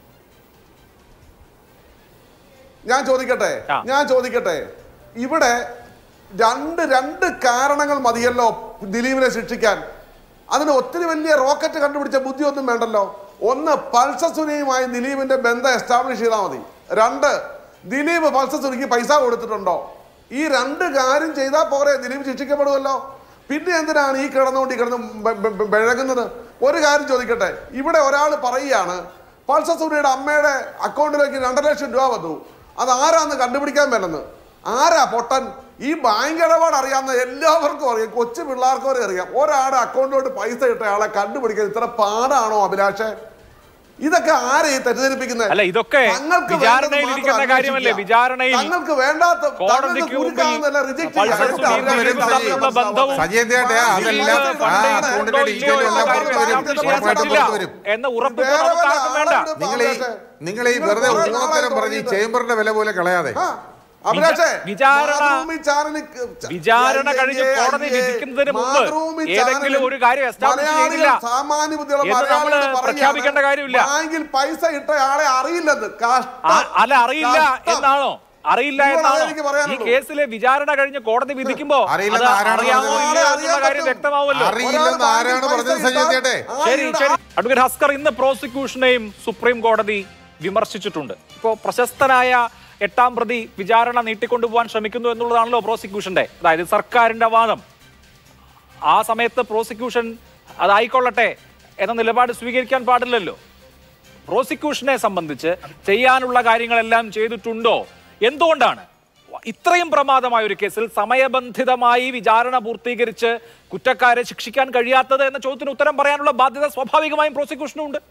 ഞാൻ ചോദിക്കട്ടെ ആ. ഞാൻ ചോദിക്കട്ടെ ഇവിടെ രണ്ട് രണ്ട് കാരണങ്ങൾ മതിയല്ലോ ദിലീപിനെ ശിക്ഷിക്കാൻ അതിന് ഒത്തിരി വലിയ റോക്കറ്റ് കണ്ടുപിടിച്ച ബുദ്ധിയൊന്നും വേണ്ടല്ലോ ഒന്ന് പൾസസുനിയുമായി ദിലീപിന്റെ ബന്ധം എസ്റ്റാബ്ലിഷ് ചെയ്താൽ മതി രണ്ട് ദിലീപ് പൾസസുനിക്ക് പൈസ കൊടുത്തിട്ടുണ്ടോ ഈ രണ്ട് കാര്യം ചെയ്താൽ പോരെ ദിലീപ് ശിക്ഷിക്കപ്പെടുമല്ലോ പിന്നെ എന്തിനാണ് ഈ കിടന്നുകൊണ്ട് ഈ കിടന്ന് ബെ- ബെ- ബെ- ബെഴകുന്നത് ഒരു കാര്യം ചോദിക്കട്ടെ ഇവിടെ ഒരാൾ പറയുകയാണ് പൾസസുനിയുടെ അമ്മയുടെ അക്കൗണ്ടിലേക്ക് രണ്ടര ലക്ഷം രൂപ വന്നു അത് ആരാന്ന് കണ്ടുപിടിക്കാൻ മേലെന്ന് ആരാ പൊട്ടൻ ഈ ബാങ്ക് ഇടപാട് അറിയാവുന്ന എല്ലാവർക്കും അറിയാം കൊച്ചു പിള്ളേർക്കും വരെ അറിയാം ഒരാളുടെ അക്കൗണ്ടിലോട്ട് പൈസ ഇട്ട ആളെ കണ്ടുപിടിക്കാൻ ഇത്ര പാടാണോ അഭിലാഷേ ഇതൊക്കെ ആരെ ഈ തെറ്റിദ്ധരിപ്പിക്കുന്നത് അല്ല, ഇതൊക്കെ തങ്ങൾക്ക് വിചാരണയിൽ വേണ്ടത് മാത്രം ഇരിക്കുന്ന കാര്യമല്ലേ? അന്വേഷിക്കുക. വിചാരണയിൽ തങ്ങൾക്ക് വേണ്ടാത്ത കോടതിക്ക് തങ്ങൾക്ക് മുമ്പിൽ കുരുക്കാവുന്നതല്ല reject ചെയ്യുക. പൾസർ എന്നിട്ട് സുനിയും അവരെ ദിലീപും മനസ്സിലാവും. തമ്മിലുള്ള ബന്ധവും സജീന്ദ്രേട്ട അതെല്ലാം ആ അക്കൗണ്ടിന്റെ ഡീറ്റെയിൽ എല്ലാം പുറത്തു വരും ഉറപ്പായിട്ടും പുറത്തു വരും എന്ന ഉറപ്പ് ഇപ്പോൾ വേറെ നമുക്ക് വല്ല ആർക്കും വേണ്ട ആളുടെ നിങ്ങൾ ഈ നിങ്ങൾ ഈ വെറുതെ നിങ്ങൾ കുറേ ഊളത്തരം നാളായി പറഞ്ഞ് ഈ തുടങ്ങിയിട്ട്. ചേംബറിന്റെ വില പോലെ കളയാതെ ആ, അഭിലാഷേ, വിചാരണ- മാതൃഭൂമി ചാനലിൽ ക- വിചാരണ കഴിഞ്ഞ് അയ്യേ, കോടതി അയ്യേ, വിധിക്കുന്നതിന് മുമ്പ് മാതൃഭൂമി ഏതെങ്കിലും ചാനലിൽ ഒരു കാര്യം establish മലയാളികൾ ചെയ്തില്ല സാമാന്യ ബുദ്ധിയുള്ള എന്ന് നമ്മള് മലയാളികൾ പറയാണ്, പ്രഖ്യാപിക്കേണ്ട കാര്യമില്ല. ബാങ്കിൽ പൈസ ഇട്ട ആളെ അറിയില്ലെന്ന് കഷ്ടം. ആ- അല്ല അറിയില്ല കഷ്ടം. എന്നാണോ അറിയില്ല നിങ്ങളോട് എന്നാണോ എനിക്ക് ഈ പറയാനുള്ളൂ. കേസിലെ വിചാരണ കഴിഞ്ഞ് കോടതി വിധിക്കുമ്പോ അത് അറിയില്ലെന്ന് ആരാണ് അറിയാമോ പറഞ്ഞത്? ഇല്ലയോ അറിയാൻ എന്നുള്ള കാര്യം പറ്റും. വ്യക്തമാവുമല്ലോ അറിയില്ലെന്ന് ആരാണ് പറഞ്ഞത് സജീന്ദ്രേട്ടെ ശരി ശരി അഡ്വക്കേറ്റ് ഹസ്കർ ഇന്ന് പ്രോസിക്യൂഷനെയും സുപ്രീം കോടതി വിമർശിച്ചിട്ടുണ്ട് ഇപ്പോൾ പ്രശസ്തനായ എട്ടാം പ്രതി വിചാരണ നീട്ടിക്കൊണ്ടുപോകാൻ ശ്രമിക്കുന്നു എന്നുള്ളതാണല്ലോ പ്രോസിക്യൂഷന്റെ അതായത് സർക്കാരിന്റെ വാദം ആ സമയത്ത് പ്രോസിക്യൂഷൻ അതായിക്കൊള്ളട്ടെ എന്ന നിലപാട് സ്വീകരിക്കാൻ പാടില്ലല്ലോ പ്രോസിക്യൂഷനെ സംബന്ധിച്ച് ചെയ്യാനുള്ള കാര്യങ്ങളെല്ലാം ചെയ്തിട്ടുണ്ടോ എന്തുകൊണ്ടാണ് ഇത്രയും പ്രമാദമായ ഒരു കേസിൽ സമയബന്ധിതമായി വിചാരണ പൂർത്തീകരിച്ച് കുറ്റക്കാരെ ശിക്ഷിക്കാൻ കഴിയാത്തത് എന്ന ചോദ്യത്തിന് ഉത്തരം പറയാനുള്ള ബാധ്യത സ്വാഭാവികമായും പ്രോസിക്യൂഷനും ഉണ്ട്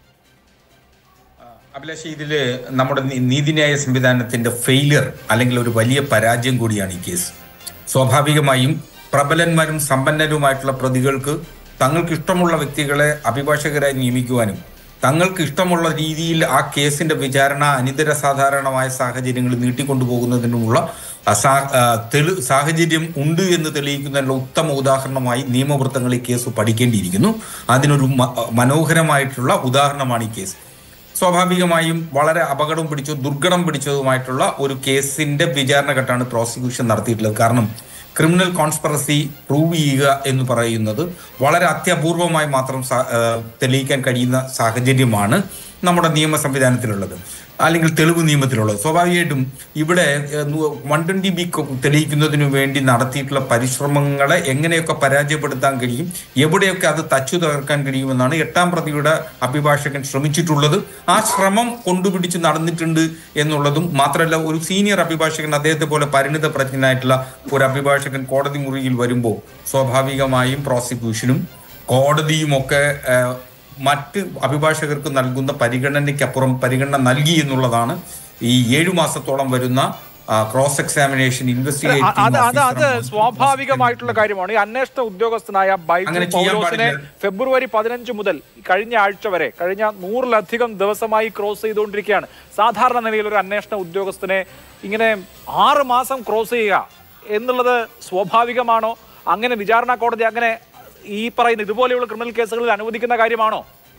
അഭിലാഷ് ഇതില് നമ്മുടെ നീ- നീതിന്യായ സംവിധാനത്തിന്റെ ഫെയിലിയർ അല്ലെങ്കിൽ ഒരു വലിയ പരാജയം കൂടിയാണ് ഈ കേസ് സ്വാഭാവികമായും പ്രബലന്മാരും സമ്പന്നരുമായിട്ടുള്ള പ്രതികൾക്ക് തങ്ങൾക്ക് ഇഷ്ടമുള്ള വ്യക്തികളെ അഭിഭാഷകരായി നിയമിക്കുവാനും തങ്ങൾക്ക് ഇഷ്ടമുള്ള രീതിയിൽ ആ കേസിന്റെ വിചാരണ അനിതര സാധാരണമായ സാഹചര്യങ്ങൾ നീട്ടിക്കൊണ്ടുപോകുന്നതിനുമുള്ള അസാ- ആ, തെളി സാഹചര്യം ഉണ്ട് എന്ന് തെളിയിക്കുന്നതിനുള്ള ഉത്തമ ഉദാഹരണമായി നിയമവൃത്തങ്ങൾ ഈ കേസ് പഠിക്കേണ്ടിയിരിക്കുന്നു അതിനൊരു മ- മനോഹരമായിട്ടുള്ള ഉദാഹരണമാണ് ഈ കേസ് സ്വാഭാവികമായും വളരെ അപകടം പിടിച്ചു ദുർഘടം പിടിച്ചതുമായിട്ടുള്ള ഒരു കേസിന്റെ വിചാരണ ഘട്ടമാണ് പ്രോസിക്യൂഷൻ നടത്തിയിട്ടുള്ളത് കാരണം ക്രിമിനൽ കോൺസ്പെറസി പ്രൂവ് ചെയ്യുക എന്ന് പറയുന്നത് വളരെ അത്യപൂർവമായി മാത്രം സാ- ആ, തെളിയിക്കാൻ കഴിയുന്ന സാഹചര്യമാണ് നമ്മുടെ നിയമ സംവിധാനത്തിലുള്ളത് അല്ലെങ്കിൽ തെളിവ് നിയമത്തിലുള്ളത് സ്വാഭാവികമായിട്ടും ഇവിടെ വൺ ട്വന്റി ബി തെളിയിക്കുന്നതിനു വേണ്ടി നടത്തിയിട്ടുള്ള പരിശ്രമങ്ങളെ എങ്ങനെയൊക്കെ പരാജയപ്പെടുത്താൻ കഴിയും എവിടെയൊക്കെ അത് തച്ചു തകർക്കാൻ കഴിയുമെന്നാണ് എട്ടാം പ്രതിയുടെ അഭിഭാഷകൻ ശ്രമിച്ചിട്ടുള്ളത് ആ ശ്രമം കൊണ്ടുപിടിച്ച് നടന്നിട്ടുണ്ട് എന്നുള്ളതും മാത്രമല്ല ഒരു സീനിയർ അഭിഭാഷകൻ അദ്ദേഹത്തെ പോലെ പരിണിത പ്രജ്ഞനായിട്ടുള്ള ഒരു അഭിഭാഷകൻ കോടതി മുറിയിൽ വരുമ്പോൾ സ്വാഭാവികമായും പ്രോസിക്യൂഷനും കോടതിയും ഒക്കെ ഏഹ്, മറ്റ് അഭിഭാഷകർക്ക് നൽകുന്ന പരിഗണനയ്ക്കപ്പുറം പരിഗണന നൽകി എന്നുള്ളതാണ് ഈ ഏഴു മാസത്തോളം വരുന്ന ക്രോസ് എക്സാമിനേഷൻ അത് അത് അത് അത് സ്വാഭാവികമായിട്ടുള്ള കാര്യമാണ് ഈ അന്വേഷണ ഉദ്യോഗസ്ഥനായ ബൈജു അങ്ങനെ ചെയ്യാൻ പൗലോസിനെ പാടില്ല. ഫെബ്രുവരി പതിനഞ്ച് മുതൽ ഈ കഴിഞ്ഞ ആഴ്ച വരെ കഴിഞ്ഞ നൂറിലധികം ദിവസമായി ക്രോസ് ചെയ്തുകൊണ്ടിരിക്കുകയാണ് സാധാരണ നിലയിൽ ഒരു അന്വേഷണ ഉദ്യോഗസ്ഥനെ ഇങ്ങനെ ആറ് മാസം ക്രോസ് ചെയ്യുക എന്നുള്ളത് സ്വാഭാവികമാണോ അങ്ങനെ വിചാരണ കോടതി അങ്ങനെ ഈ പറയുന്ന ഇതുപോലെയുള്ള ക്രിമിനൽ കേസുകളിൽ അനുവദിക്കുന്ന കാര്യമാണോ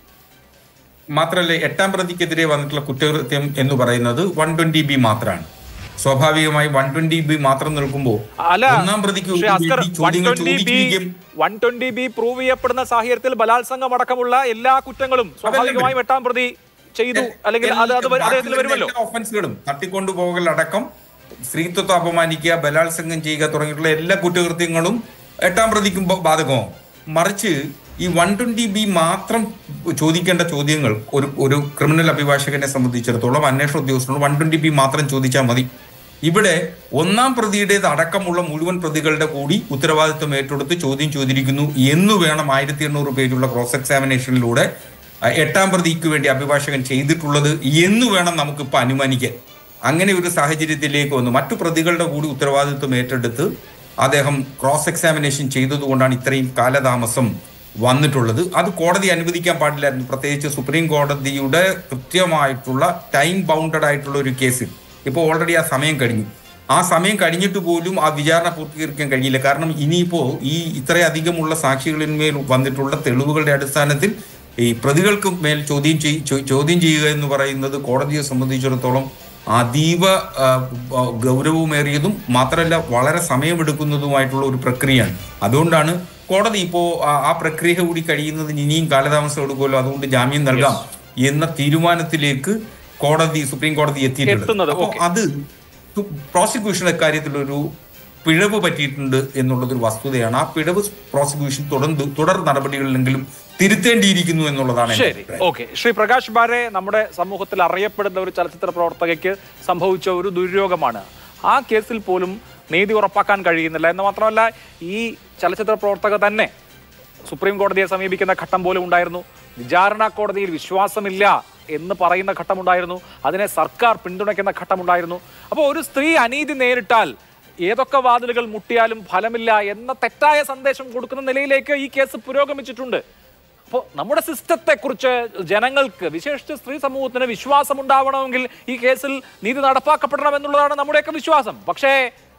മാത്രമല്ല എട്ടാം പ്രതിക്കെതിരെ വന്നിട്ടുള്ള കുറ്റകൃത്യം എന്ന് പറയുന്നത് വൺ ട്വന്റി ബി മാത്രമാണ് സ്വാഭാവികമായി വൺ ട്വന്റി ബി മാത്രം നിൽക്കുമ്പോൾ അല്ല ഒന്നാം പ്രതിക്ക് പക്ഷേ അസ്കർ വേണ്ടി ചോദ്യങ്ങൾ 120 ബി ചോദിക്കുകയും വൺ ട്വന്റി ബി പ്രൂവ് ചെയ്യപ്പെടുന്ന സാഹചര്യത്തിൽ ബലാത്സംഗം അടക്കമുള്ള എല്ലാ കുറ്റങ്ങളും സ്വാഭാവികമായും എട്ടാം പ്രതി ചെയ്തു അല്ലെങ്കിൽ അത് അത് വരും- അദ്ദേഹത്തിൽ വരുമല്ലോ എല്ലാ ഒഫൻസുകളും തട്ടിക്കൊണ്ടുപോകൽ അടക്കം സ്ത്രീത്വത്തെ അപമാനിക്കുക ബലാത്സംഗം ചെയ്യുക തുടങ്ങിയിട്ടുള്ള എല്ലാ കുറ്റകൃത്യങ്ങളും എട്ടാം പ്രതിക്കും ബ- ബാധകമാവും മറിച്ച് ഈ വൺ ട്വന്റി ബി മാത്രം ചോദിക്കേണ്ട ചോദ്യങ്ങൾ ഒരു ഒരു ക്രിമിനൽ അഭിഭാഷകനെ സംബന്ധിച്ചിടത്തോളം അന്വേഷണ ഉദ്യോഗസ്ഥനോട് വൺ ട്വന്റി ബി മാത്രം ചോദിച്ചാൽ മതി ഇവിടെ ഒന്നാം പ്രതിയുടേത് അടക്കമുള്ള മുഴുവൻ പ്രതികളുടെ കൂടി ഉത്തരവാദിത്വം ഏറ്റെടുത്ത് ചോദ്യം ചോദിച്ചിരിക്കുന്നു എന്ന് വേണം ആയിരത്തി എണ്ണൂറ് പേജുള്ള ക്രോസ് എക്സാമിനേഷനിലൂടെ അഹ് എട്ടാം പ്രതിക്ക് വേണ്ടി അഭിഭാഷകൻ ചെയ്തിട്ടുള്ളത് എന്ന് വേണം നമുക്കിപ്പോൾ അനുമാനിക്കാൻ അങ്ങനെ ഒരു സാഹചര്യത്തിലേക്ക് വന്നു മറ്റു പ്രതികളുടെ കൂടി ഉത്തരവാദിത്വം ഏറ്റെടുത്ത് അദ്ദേഹം ക്രോസ് എക്സാമിനേഷൻ ചെയ്തതുകൊണ്ടാണ് ഇത്രയും കാലതാമസം വന്നിട്ടുള്ളത് അത് കോടതി അനുവദിക്കാൻ പാടില്ലായിരുന്നു പ്രത്യേകിച്ച് സുപ്രീം കോടതിയുടെ കൃത്യമായിട്ടുള്ള ടൈം ബൗണ്ടഡ് ആയിട്ടുള്ള ഒരു കേസിൽ ഇപ്പോൾ ഓൾറെഡി ആ സമയം കഴിഞ്ഞു ആ സമയം കഴിഞ്ഞിട്ട് പോലും ആ വിചാരണ പൂർത്തീകരിക്കാൻ കഴിയില്ല കാരണം ഇനിയിപ്പോ ഈ ഇത്രയധികമുള്ള സാക്ഷികളിന്മേൽ വന്നിട്ടുള്ള തെളിവുകളുടെ അടിസ്ഥാനത്തിൽ ഈ പ്രതികൾക്ക് മേൽ ചോദ്യം ചെയ് ചോ- ചോദ്യം ചെയ്യുക എന്ന് പറയുന്നത് കോടതിയെ സംബന്ധിച്ചിടത്തോളം അതീവ ആ, ആ, ഗൗരവമേറിയതും മാത്രമല്ല വളരെ സമയമെടുക്കുന്നതുമായിട്ടുള്ള ഒരു പ്രക്രിയയാണ് അതുകൊണ്ടാണ് കോടതി ഇപ്പോ ആ- ആ പ്രക്രിയ കൂടി കഴിയുന്നതിന് ഇനിയും കാലതാമസം എടുക്കുമല്ലോ അതുകൊണ്ട് ജാമ്യം നൽകാം എന്ന തീരുമാനത്തിലേക്ക് കോടതി സുപ്രീം കോടതി എത്തിയിട്ടുണ്ട് എത്തുന്നത്, അപ്പോൾ ഓക്കേ. അത് പ്രോസിക്യൂഷൻ ഇക്കാര്യത്തിൽ ഒരു പിഴവ് പറ്റിയിട്ടുണ്ട് എന്നുള്ളതൊരു വസ്തുതയാണ് ആ പിഴവ് പ്രോസിക്യൂഷൻ തുടർന്ന് തുടർ നടപടികളിലെങ്കിലും തിരുത്തേണ്ടിയിരിക്കുന്നു എന്നുള്ളതാണ് എൻ്റെ ശരി അഭിപ്രായം. ഓക്കെ ശ്രീ പ്രകാശ് ബാരെ നമ്മുടെ സമൂഹത്തിൽ അറിയപ്പെടുന്ന ഒരു ചലച്ചിത്ര പ്രവർത്തകയ്ക്ക് സംഭവിച്ച ഒരു ദുര്യോഗമാണ് ആ കേസിൽ പോലും നീതി ഉറപ്പാക്കാൻ കഴിയുന്നില്ല എന്ന് മാത്രമല്ല ഈ ചലച്ചിത്ര പ്രവർത്തക തന്നെ സുപ്രീം കോടതിയെ സമീപിക്കുന്ന ഘട്ടം പോലും ഉണ്ടായിരുന്നു വിചാരണ കോടതിയിൽ വിശ്വാസമില്ല എന്ന് പറയുന്ന ഘട്ടമുണ്ടായിരുന്നു അതിനെ സർക്കാർ പിന്തുണയ്ക്കുന്ന ഘട്ടമുണ്ടായിരുന്നു അപ്പോൾ ഒരു സ്ത്രീ അനീതി നേരിട്ടാൽ ഏതൊക്കെ വാതിലുകൾ മുട്ടിയാലും ഫലമില്ല എന്ന തെറ്റായ സന്ദേശം കൊടുക്കുന്ന നിലയിലേക്ക് ഈ കേസ് പുരോഗമിച്ചിട്ടുണ്ട് അപ്പോൾ നമ്മുടെ സിസ്റ്റത്തെ കുറിച്ച് ജനങ്ങൾക്ക് വിശേഷിച്ച് സ്ത്രീ സമൂഹത്തിന് വിശ്വാസം ഉണ്ടാവണമെങ്കിൽ ഈ കേസിൽ നീതി നടപ്പാക്കപ്പെടണം എന്നുള്ളതാണ് നമ്മുടെയൊക്കെ വിശ്വാസം പക്ഷേ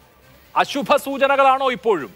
അശുഭ സൂചനകളാണോ ഇപ്പോഴും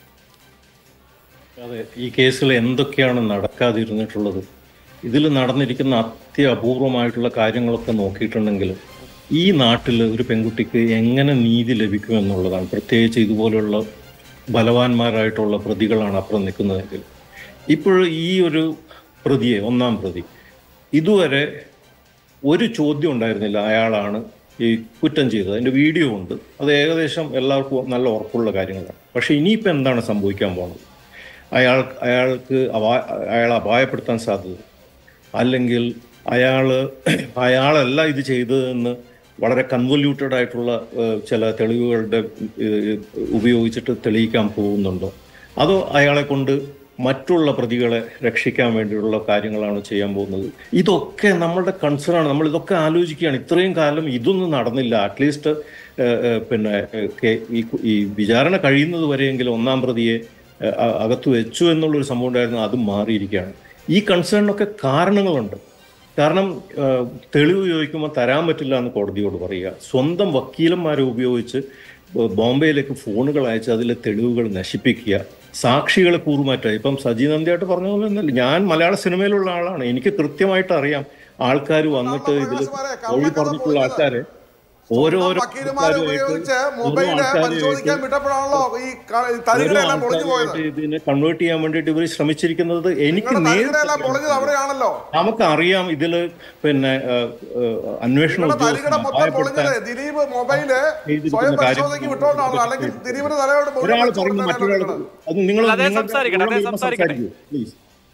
അതെ ഈ കേസിൽ എന്തൊക്കെയാണ് നടക്കാതിരുന്നിട്ടുള്ളത് ഇതിൽ നടന്നിരിക്കുന്ന അത്യപൂർവമായിട്ടുള്ള കാര്യങ്ങളൊക്കെ നോക്കിയിട്ടുണ്ടെങ്കിൽ ഈ നാട്ടിൽ ഒരു പെൺകുട്ടിക്ക് എങ്ങനെ നീതി ലഭിക്കും എന്നുള്ളതാണ് പ്രത്യേകിച്ച് ഇതുപോലുള്ള ബലവാന്മാരായിട്ടുള്ള പ്രതികളാണ് അപ്പുറം നിൽക്കുന്നതെങ്കിൽ ഇപ്പോൾ ഈ ഒരു പ്രതിയെ ഒന്നാം പ്രതി ഇതുവരെ ഒരു ചോദ്യം ഉണ്ടായിരുന്നില്ല അയാളാണ് ഈ കുറ്റം ചെയ്തത് അതിൻ്റെ വീഡിയോ ഉണ്ട് അത് ഏകദേശം എല്ലാവർക്കും നല്ല ഉറപ്പുള്ള കാര്യങ്ങളാണ് പക്ഷെ ഇനിയിപ്പോൾ എന്താണ് സംഭവിക്കാൻ പോകുന്നത് അയാൾ അയാൾക്ക് അപാ അയാളെ അപായപ്പെടുത്താൻ സാധ്യത അല്ലെങ്കിൽ അയാള് അയാളല്ല ഇത് ചെയ്തതെന്ന് വളരെ കൺവല്യൂട്ടഡ് ആയിട്ടുള്ള ഏഹ്, ചില തെളിവുകളുടെ ഏഹ്, ഉപയോഗിച്ചിട്ട് തെളിയിക്കാൻ പോകുന്നുണ്ടോ അതോ അയാളെ കൊണ്ട് മറ്റുള്ള പ്രതികളെ രക്ഷിക്കാൻ വേണ്ടിയുള്ള കാര്യങ്ങളാണ് ചെയ്യാൻ പോകുന്നത് ഇതൊക്കെ നമ്മളുടെ കൺസേൺ ആണ് നമ്മൾ ഇതൊക്കെ ആലോചിക്കുകയാണ് ഇത്രയും കാലം ഇതൊന്നും നടന്നില്ല അറ്റ്ലീസ്റ്റ് പിന്നെ ഏഹ്, കെ- ഈ കു- ഈ വിചാരണ കഴിയുന്നത് വരെയെങ്കിലും ഒന്നാം പ്രതിയെ ഏഹ്, അ- അകത്ത് വെച്ചു എന്നുള്ളൊരു സംഭവം ഉണ്ടായിരുന്നു അത് മാറിയിരിക്കുകയാണ് ഈ കൺസേണിനൊക്കെ കാരണങ്ങളുണ്ട് കാരണം ഏഹ്, തെളിവ് ചോദിക്കുമ്പോൾ തരാൻ പറ്റില്ല എന്ന് കോടതിയോട് പറയുക സ്വന്തം വക്കീലന്മാരെ ഉപയോഗിച്ച് ബ- ബോംബെയിലേക്ക് ഫോണുകൾ അയച്ച് അതിലെ തെളിവുകൾ നശിപ്പിക്കുക സാക്ഷികളെ കൂറുമാറ്റുക ഇപ്പം സജി നന്ദിയായിട്ട് പറഞ്ഞ പോലെ ഒന്നല്ല ഞാൻ മലയാള സിനിമയിലുള്ള ആളാണ് എനിക്ക് കൃത്യമായിട്ട് അറിയാം ആൾക്കാർ വന്നിട്ട് ഇതിൽ പ്രകാശ് മാരെ, മൊഴി കള്ളക്കഥ പറഞ്ഞിട്ടുള്ള പോയത്. ആൾക്കാരെ ഓരോരോ വക്കീലുമാരെ ആൾക്കാരുമായിട്ട് ഉപയോഗിച്ച് ഓരോ മൊബൈല് പരിശോധിക്കാൻ ആൾക്കാരുമായിട്ട് വിട്ടപ്പോഴാണല്ലോ ഈ ക- ഓരോ തരികിടയെല്ലാം പൊളിഞ്ഞു പോയത് ആൾക്കാരുമായിട്ട് ഇതിനെ കൺവേർട്ട് ചെയ്യാൻ വേണ്ടിയിട്ട് ഇവർ ശ്രമിച്ചിരിക്കുന്നത് എനിക്ക് നിങ്ങളുടെ നേരിട്ട് തരികിടയെല്ലാം പൊളിഞ്ഞത് അവിടെയാണല്ലോ നമുക്കറിയാം ഇതില് പിന്നെ ഏഹ്, ഏഹ്, അന്വേഷണ നിങ്ങളുടെ തരികിട ഉദ്യോഗസ്ഥനെ മൊത്തം ഭയപ്പെടുത്താൻ പൊളിഞ്ഞത് ദിലീപ് മൊബൈല് ചെയ്തിരിക്കുന്ന സ്വയം കാര്യം പരിശോധനയ്ക്ക് വിട്ടോണ്ടാണല്ലോ അല്ലെങ്കിൽ ദിലീപിന് തലയോട് മൊഴി ഒരാൾ വെച്ച് പറയുന്ന കൊടുക്കാനാണല്ലോ മറ്റൊരാൾ നിങ്ങള്. അത് നിങ്ങൾ അദ്ദേഹം നിങ്ങൾ- സംസാരിക്കട്ടെ, നിങ്ങൾ അദ്ദേഹം സംസാരിക്കട്ടെ. സംസാരിക്കൂ, please.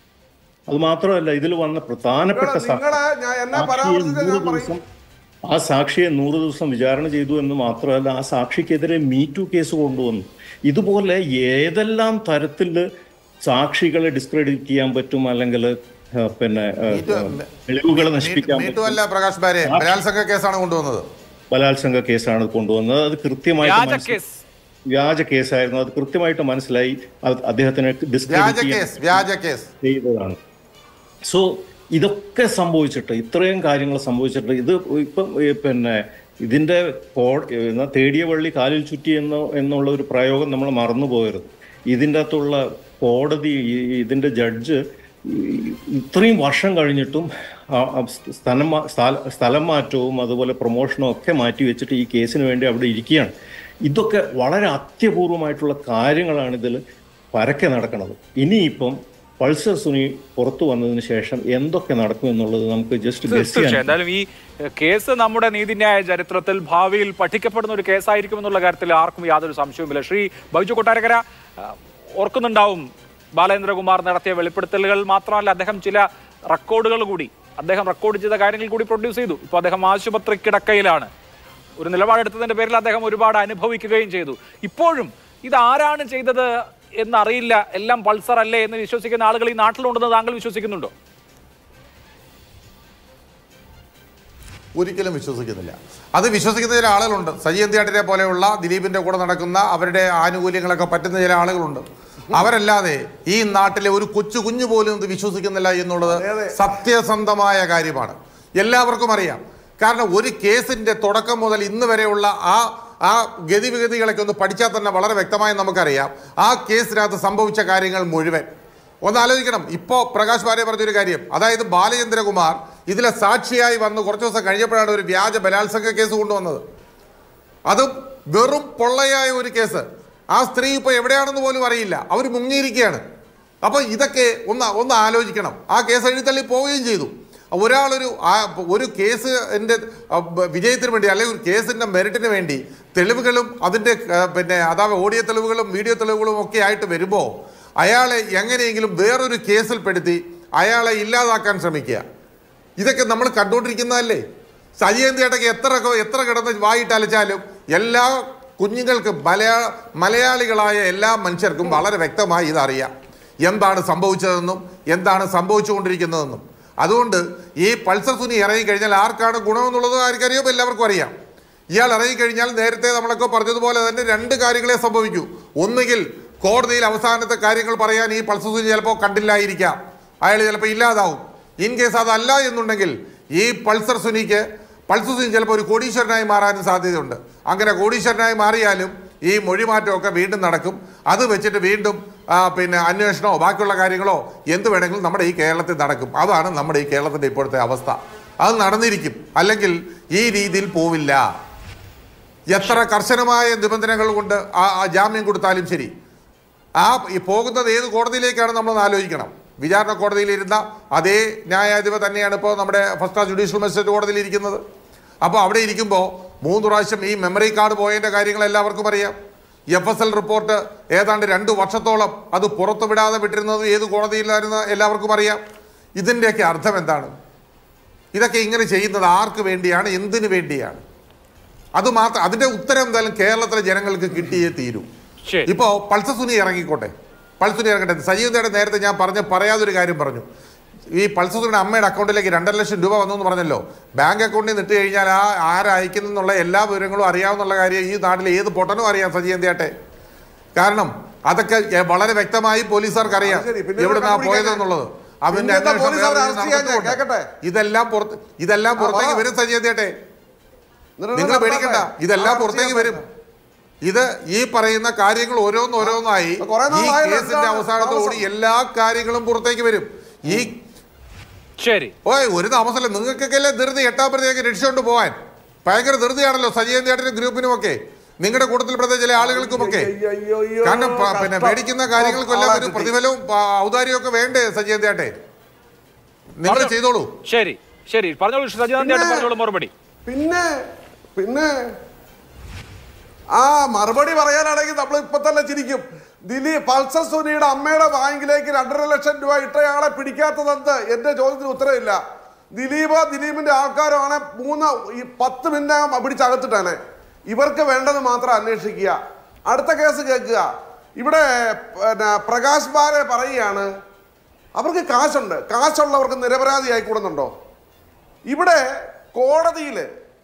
അത് മാത്രമല്ല ഇതിൽ വന്ന പ്രധാനപ്പെട്ട നിങ്ങള് സാ- നിങ്ങളെ ഞാൻ എന്നെ സാക്ഷിയെ പരാമർശിച്ച നൂറ് ഞാൻ പറയും ദിവസം ആ സാക്ഷിയെ നൂറ് ദിവസം വിചാരണ ചെയ്തു എന്ന് മാത്രമല്ല ആ സാക്ഷിക്കെതിരെ മീ ടു കേസ് കൊണ്ടുവന്നു ഇതുപോലെ ഏതെല്ലാം തരത്തിൽ സാക്ഷികളെ ഡിസ്ക്രെഡിറ്റ് ചെയ്യാൻ പറ്റും അല്ലെങ്കിൽ ഏഹ്, പിന്നെ ഏഹ്, മീറ്റു- തെളിവുകളെ നശിപ്പിക്കാൻ മീട്ടു പറ്റും അല്ല പ്രകാശ് ബാരെ ബലാത്സംഗ കേസാണ് കൊണ്ടുവന്നത് ബലാത്സംഗ കേസാണ് കൊണ്ടുവന്നത് അത് കൃത്യമായിട്ട് വ്യാജ മനസ്സി- കേസ് വ്യാജ കേസായിരുന്നു അത് കൃത്യമായിട്ട് മനസ്സിലായി അത് അദ്ദേഹത്തിനെ വ്യാജ ഡിസ്ക്രെഡിറ്റ് ചെയ്യാൻ കേസ് വ്യാജ കേസ് ചെയ്തതാണ് സോ ഇതൊക്കെ സംഭവിച്ചിട്ട് ഇത്രയും കാര്യങ്ങൾ സംഭവിച്ചിട്ട് ഇത് ഇപ്പം ഈ പിന്നെ ഇതിന്റെ കോ- എന്നാ തേടിയ വള്ളി കാലിൽ ചുറ്റി എന്ന എന്നുള്ള ഒരു പ്രയോഗം നമ്മൾ മറന്നു പോകരുത് ഇതിൻ്റെ അകത്തുള്ള കോടതി ഈ- ഇതിന്റെ ജഡ്ജ് ഈ- ഇത്രയും വർഷം കഴിഞ്ഞിട്ടും ആ- ആ സ്ഥലം മാ- സ്ഥല- സ്ഥലം മാറ്റവും അതുപോലെ പ്രൊമോഷനും ഒക്കെ മാറ്റി വെച്ചിട്ട് ഈ കേസിന് വേണ്ടി അവിടെ ഇരിക്കുകയാണ് ഇതൊക്കെ വളരെ അത്യപൂർവമായിട്ടുള്ള കാര്യങ്ങളാണ് ഇതിൽ പരക്കെ നടക്കുന്നത് ഇനിയിപ്പം പൾസർ സുനി പുറത്തു വന്നതിന് ശേഷം എന്തൊക്കെ നടക്കും എന്നുള്ളത് നമുക്ക് ജസ്റ്റ് ഗസ് തീർച്ചയായും ചെയ്യാൻ എന്തായാലും ഈ എഹ്, കേസ് നമ്മുടെ നീതിന്യായ ചരിത്രത്തിൽ ഭാവിയിൽ പഠിക്കപ്പെടുന്ന ഒരു കേസായിരിക്കും എന്നുള്ള കാര്യത്തിൽ ആർക്കും യാതൊരു സംശയവുമില്ല ശ്രീ ബൈജു കൊട്ടാരക്കര ആ, ഓർക്കുന്നുണ്ടാവും ബാലേന്ദ്രകുമാർ നടത്തിയ വെളിപ്പെടുത്തലുകൾ മാത്രമല്ല അദ്ദേഹം ചില റെക്കോർഡുകൾ കൂടി അദ്ദേഹം റെക്കോർഡ് ചെയ്ത കാര്യങ്ങൾ കൂടി പ്രൊഡ്യൂസ് ചെയ്തു ഇപ്പോൾ അദ്ദേഹം ആശുപത്രി കിടക്കയിലാണ് ഒരു നിലപാടെടുത്തതിന്റെ പേരിൽ അദ്ദേഹം ഒരുപാട് അനുഭവിക്കുകയും ചെയ്തു ഇപ്പോഴും ഇത് ആരാണ് ചെയ്തത് എന്നറിയില്ല എല്ലാം പൾസർ അല്ലേ എന്ന് വിശ്വസിക്കുന്ന ആളുകൾ ഈ നാട്ടിലുണ്ടെന്ന് താങ്കൾ വിശ്വസിക്കുന്നുണ്ടോ ഒരിക്കലും വിശ്വസിക്കുന്നില്ല അത് വിശ്വസിക്കുന്ന ചില ആളുകളുണ്ട് സജി അന്ത്യാട്ടിനെ പോലെയുള്ള ദിലീപിന്റെ കൂടെ നടക്കുന്ന അവരുടെ ആനുകൂല്യങ്ങളൊക്കെ പറ്റുന്ന ചില ആളുകളുണ്ട് അവരല്ലാതെ ഈ നാട്ടിലെ ഒരു കൊച്ചു കുഞ്ഞു പോലും ഇത് വിശ്വസിക്കുന്നില്ല എന്നുള്ളത് സത്യസന്ധമായ കാര്യമാണ് എല്ലാവർക്കും അറിയാം കാരണം ഒരു കേസിന്റെ തുടക്കം മുതൽ ഇന്ന് വരെയുള്ള ആ ആ ഗതിവിഗതികളൊക്കെ ഒന്ന് പഠിച്ചാൽ തന്നെ വളരെ വ്യക്തമായി നമുക്കറിയാം ആ കേസിനകത്ത് സംഭവിച്ച കാര്യങ്ങൾ മുഴുവൻ ഒന്ന് ആലോചിക്കണം ഇപ്പോ പ്രകാശ് ബാരെ പറഞ്ഞൊരു കാര്യം അതായത് ബാലചന്ദ്രകുമാർ ഇതിലെ സാക്ഷിയായി വന്ന് കുറച്ച് ദിവസം കഴിഞ്ഞപ്പോഴാണ് ഒരു വ്യാജ ബലാത്സംഗ കേസ് കൊണ്ടുവന്നത് അത് വെറും പൊള്ളയായ ഒരു കേസ് ആ സ്ത്രീ ഇപ്പോൾ എവിടെയാണെന്ന് പോലും അറിയില്ല അവർ മുങ്ങിയിരിക്കുകയാണ് അപ്പോൾ ഇതൊക്കെ ഒന്ന് ഒന്ന് ആലോചിക്കണം ആ കേസ് എഴുത്തള്ളി പോവുകയും ചെയ്തു ഒരാളൊരു ആ ഒരു കേസ് എൻ്റെ വിജയത്തിന് വേണ്ടി അല്ലെങ്കിൽ ഒരു കേസിൻ്റെ മെറിറ്റിന് വേണ്ടി തെളിവുകളും അതിൻ്റെ ആ, പിന്നെ അതാവ് ഓഡിയോ തെളിവുകളും വീഡിയോ തെളിവുകളും ഒക്കെ ആയിട്ട് വരുമ്പോൾ അയാളെ എങ്ങനെയെങ്കിലും വേറൊരു കേസിൽ പെടുത്തി അയാളെ ഇല്ലാതാക്കാൻ ശ്രമിക്കുക ഇതൊക്കെ നമ്മൾ കണ്ടുകൊണ്ടിരിക്കുന്നതല്ലേ സജീന്ദ്രേട്ടയ്ക്ക് എത്ര എത്ര കിടന്ന് വായിട്ട് അലച്ചാലും എല്ലാ കുഞ്ഞുങ്ങൾക്കും മലയാള മലയാളികളായ എല്ലാ മനുഷ്യർക്കും വളരെ വ്യക്തമായി ഇതറിയാം എന്താണ് സംഭവിച്ചതെന്നും എന്താണ് സംഭവിച്ചുകൊണ്ടിരിക്കുന്നതെന്നും അതുകൊണ്ട് ഈ പൾസർ സുനി ഇറങ്ങിക്കഴിഞ്ഞാൽ ആർക്കാണ് ഗുണമെന്നുള്ളത് ആർക്കറിയോ എല്ലാവർക്കും അറിയാം ഇയാൾ ഇറങ്ങിക്കഴിഞ്ഞാൽ നേരത്തെ നമ്മളൊക്കെ പറഞ്ഞതുപോലെ തന്നെ രണ്ട് കാര്യങ്ങളെ സംഭവിക്കൂ ഒന്നുകിൽ കോടതിയിൽ അവസാനത്തെ കാര്യങ്ങൾ പറയാൻ ഈ പൾസർ സുനി ചിലപ്പോൾ കണ്ടില്ലായിരിക്കാം അയാൾ ചിലപ്പോൾ ഇല്ലാതാവും ഇൻ കേസ് അതല്ല എന്നുണ്ടെങ്കിൽ ഈ പൾസർ സുനിക്ക് പൾസർ സുനി ചിലപ്പോൾ ഒരു കോടീശ്വരനായി മാറാനും സാധ്യതയുണ്ട് അങ്ങനെ കോടീശ്വരനായി മാറിയാലും ഈ മൊഴിമാറ്റമൊക്കെ വീണ്ടും നടക്കും അത് വെച്ചിട്ട് വീണ്ടും ആ, പിന്നെ അന്വേഷണമോ ബാക്കിയുള്ള കാര്യങ്ങളോ എന്ത് വേണമെങ്കിലും നമ്മുടെ ഈ കേരളത്തിൽ നടക്കും അതാണ് നമ്മുടെ ഈ കേരളത്തിൻ്റെ ഇപ്പോഴത്തെ അവസ്ഥ അത് നടന്നിരിക്കും അല്ലെങ്കിൽ ഈ രീതിയിൽ പോവില്ല എത്ര കർശനമായ നിബന്ധനകൾ കൊണ്ട് ആ ആ ജാമ്യം കൊടുത്താലും ശരി ആ ഈ പോകുന്നത് ഏത് കോടതിയിലേക്കാണ് നമ്മളൊന്ന് ആലോചിക്കണം വിചാരണ കോടതിയിലിരുന്ന അതേ ന്യായാധിപ തന്നെയാണ് ഇപ്പോൾ നമ്മുടെ ഫസ്റ്റ് ക്ലാസ് ജുഡീഷ്യൽ മജിസ്ട്രേറ്റ് കോടതിയിൽ ഇരിക്കുന്നത് അപ്പോൾ അവിടെ ഇരിക്കുമ്പോൾ മൂന്ന് പ്രാവശ്യം ഈ മെമ്മറി കാർഡ് പോയതിൻ്റെ കാര്യങ്ങൾ എല്ലാവർക്കും അറിയാം എഫ് എസ് എൽ റിപ്പോർട്ട് ഏതാണ്ട് രണ്ട് വർഷത്തോളം അത് പുറത്തു വിടാതെ വിട്ടിരുന്നത് ഏത് കോടതിയിലായിരുന്നു എല്ലാവർക്കും അറിയാം ഇതിൻ്റെയൊക്കെ അർത്ഥം എന്താണ് ഇതൊക്കെ ഇങ്ങനെ ചെയ്യുന്നത് ആർക്ക് വേണ്ടിയാണ് എന്തിനു വേണ്ടിയാണ് അത് മാത്രം അതിന്റെ ഉത്തരം എന്തായാലും കേരളത്തിലെ ജനങ്ങൾക്ക് കിട്ടിയേ തീരൂ ശരി. ഇപ്പോ പൾസർ സുനി ഇറങ്ങിക്കോട്ടെ പൾസർ സുനി ഇറങ്ങട്ടെ സജീവതയുടെ നേരത്തെ ഞാൻ പറഞ്ഞ പറയാതൊരു കാര്യം പറഞ്ഞു ഈ പൾസർ സുനിയുടെ അമ്മയുടെ അക്കൗണ്ടിലേക്ക് രണ്ടര ലക്ഷം രൂപ വന്നു എന്ന് പറഞ്ഞല്ലോ ബാങ്ക് അക്കൗണ്ടിൽ നിന്ന് ഇട്ട് കഴിഞ്ഞാൽ ആ ആരയക്കുന്നുള്ള എല്ലാ വിവരങ്ങളും അറിയാവുന്നുള്ള കാര്യം ഈ നാട്ടിലെ ഏത് പൊട്ടനും അറിയാം സജീവന്തയാട്ടെ കാരണം അതൊക്കെ എ- വളരെ വ്യക്തമായി പോലീസുകാർക്ക് അറിയാം അത് ശരി. പിന്നെ എവിടുന്നാ കണ്ടുപിടിക്കാൻ പോയതെന്നുള്ളത് അതിന്റെ പിന്നെന്താ അന്വേഷണം പോലീസ് അവരെ വേറെ അറസ്റ്റ് ചെയ്യാൻ നടന്നിട്ടുമുണ്ട്. കേക്കട്ടെ? ഇതെല്ലാം പുറത്ത് ഇതെല്ലാം പുറത്തേക്ക് വാ. വരും സജീവന്തയാട്ടെ എന്നിട്ട് നിങ്ങൾ നടത്താതെ. പേടിക്കണ്ട ഇതെല്ലാം ആ, പുറത്തേക്ക് ചെയ്യാൻ വരും ഇത് ഈ പറയുന്ന കാര്യങ്ങൾ ഓരോന്ന് ഓരോന്നായി ഇപ്പൊ കുറേ ഈ നാളായല്ലോ കേസിന്റെ എന്താണ് അവസാനത്തോടുകൂടി താമസം? എല്ലാ കാര്യങ്ങളും പുറത്തേക്ക് വരും ഈ ശരി ഓയ് ഒരു താമസമല്ല നിങ്ങൾക്കൊക്കെ അല്ലേ ധൃതി എട്ടാം പ്രതിയൊക്കെ രക്ഷിച്ചുകൊണ്ട് പോവാൻ ഭയങ്കര ധൃതിയാണല്ലോ സജീവൻ ചേട്ടനും ഗ്രൂപ്പിനും ഒക്കെ നിങ്ങളുടെ കൂട്ടത്തിൽപ്പെടുന്ന ചില ആളുകൾക്കുമൊക്കെ അയ്യോ, അയ്യോ, അയ്യോ, കാരണം പ- പിന്നെ കഷ്ടം. മേടിക്കുന്ന കാര്യങ്ങൾക്കെല്ലാം ഒരു ആളാക്കി. പ്രതിഫലവും പ- ഔദാര്യവും ഒക്കെ വേണ്ടേ സജീവൻ ചേട്ടെ നിങ്ങൾ പറഞ്ഞോ. ചെയ്തോളൂ ശരി ശരി പറഞ്ഞോളൂ ശ്രീ സജിതാന്തിയായിട്ട് പിന്നെ- പറഞ്ഞോളൂ മറുപടി പിന്നെ പിന്നെ ആ മറുപടി പറയാനാണെങ്കിൽ നമ്മൾ ഇപ്പൊ തന്നെ ചിരിക്കും ദിലീപ് പൾസർ സുനിയുടെ അമ്മയുടെ ബാങ്കിലേക്ക് രണ്ടര ലക്ഷം രൂപ ഇട്ടയാളെ പിടിക്കാത്തതെന്ത് എന്റെ ചോദ്യത്തിന് ഉത്തരവില്ല ദിലീപ് ദിലീപിന്റെ ആൾക്കാരാണ് മൂന്ന് ഈ പത്ത് മിനിറ്റ് പിടിച്ചകത്തിട്ടാണ് ഇവർക്ക് വേണ്ടത് മാത്രം അന്വേഷിക്കുക അടുത്ത കേസ് കേൾക്കുക ഇവിടെ പിന്നെ പ്രകാശ് ബാരെ പറയുകയാണ് അവർക്ക് കാശുണ്ട് കാശുള്ളവർക്ക് നിരപരാധിയായി കൂടുന്നുണ്ടോ ഇവിടെ കോടതിയിൽ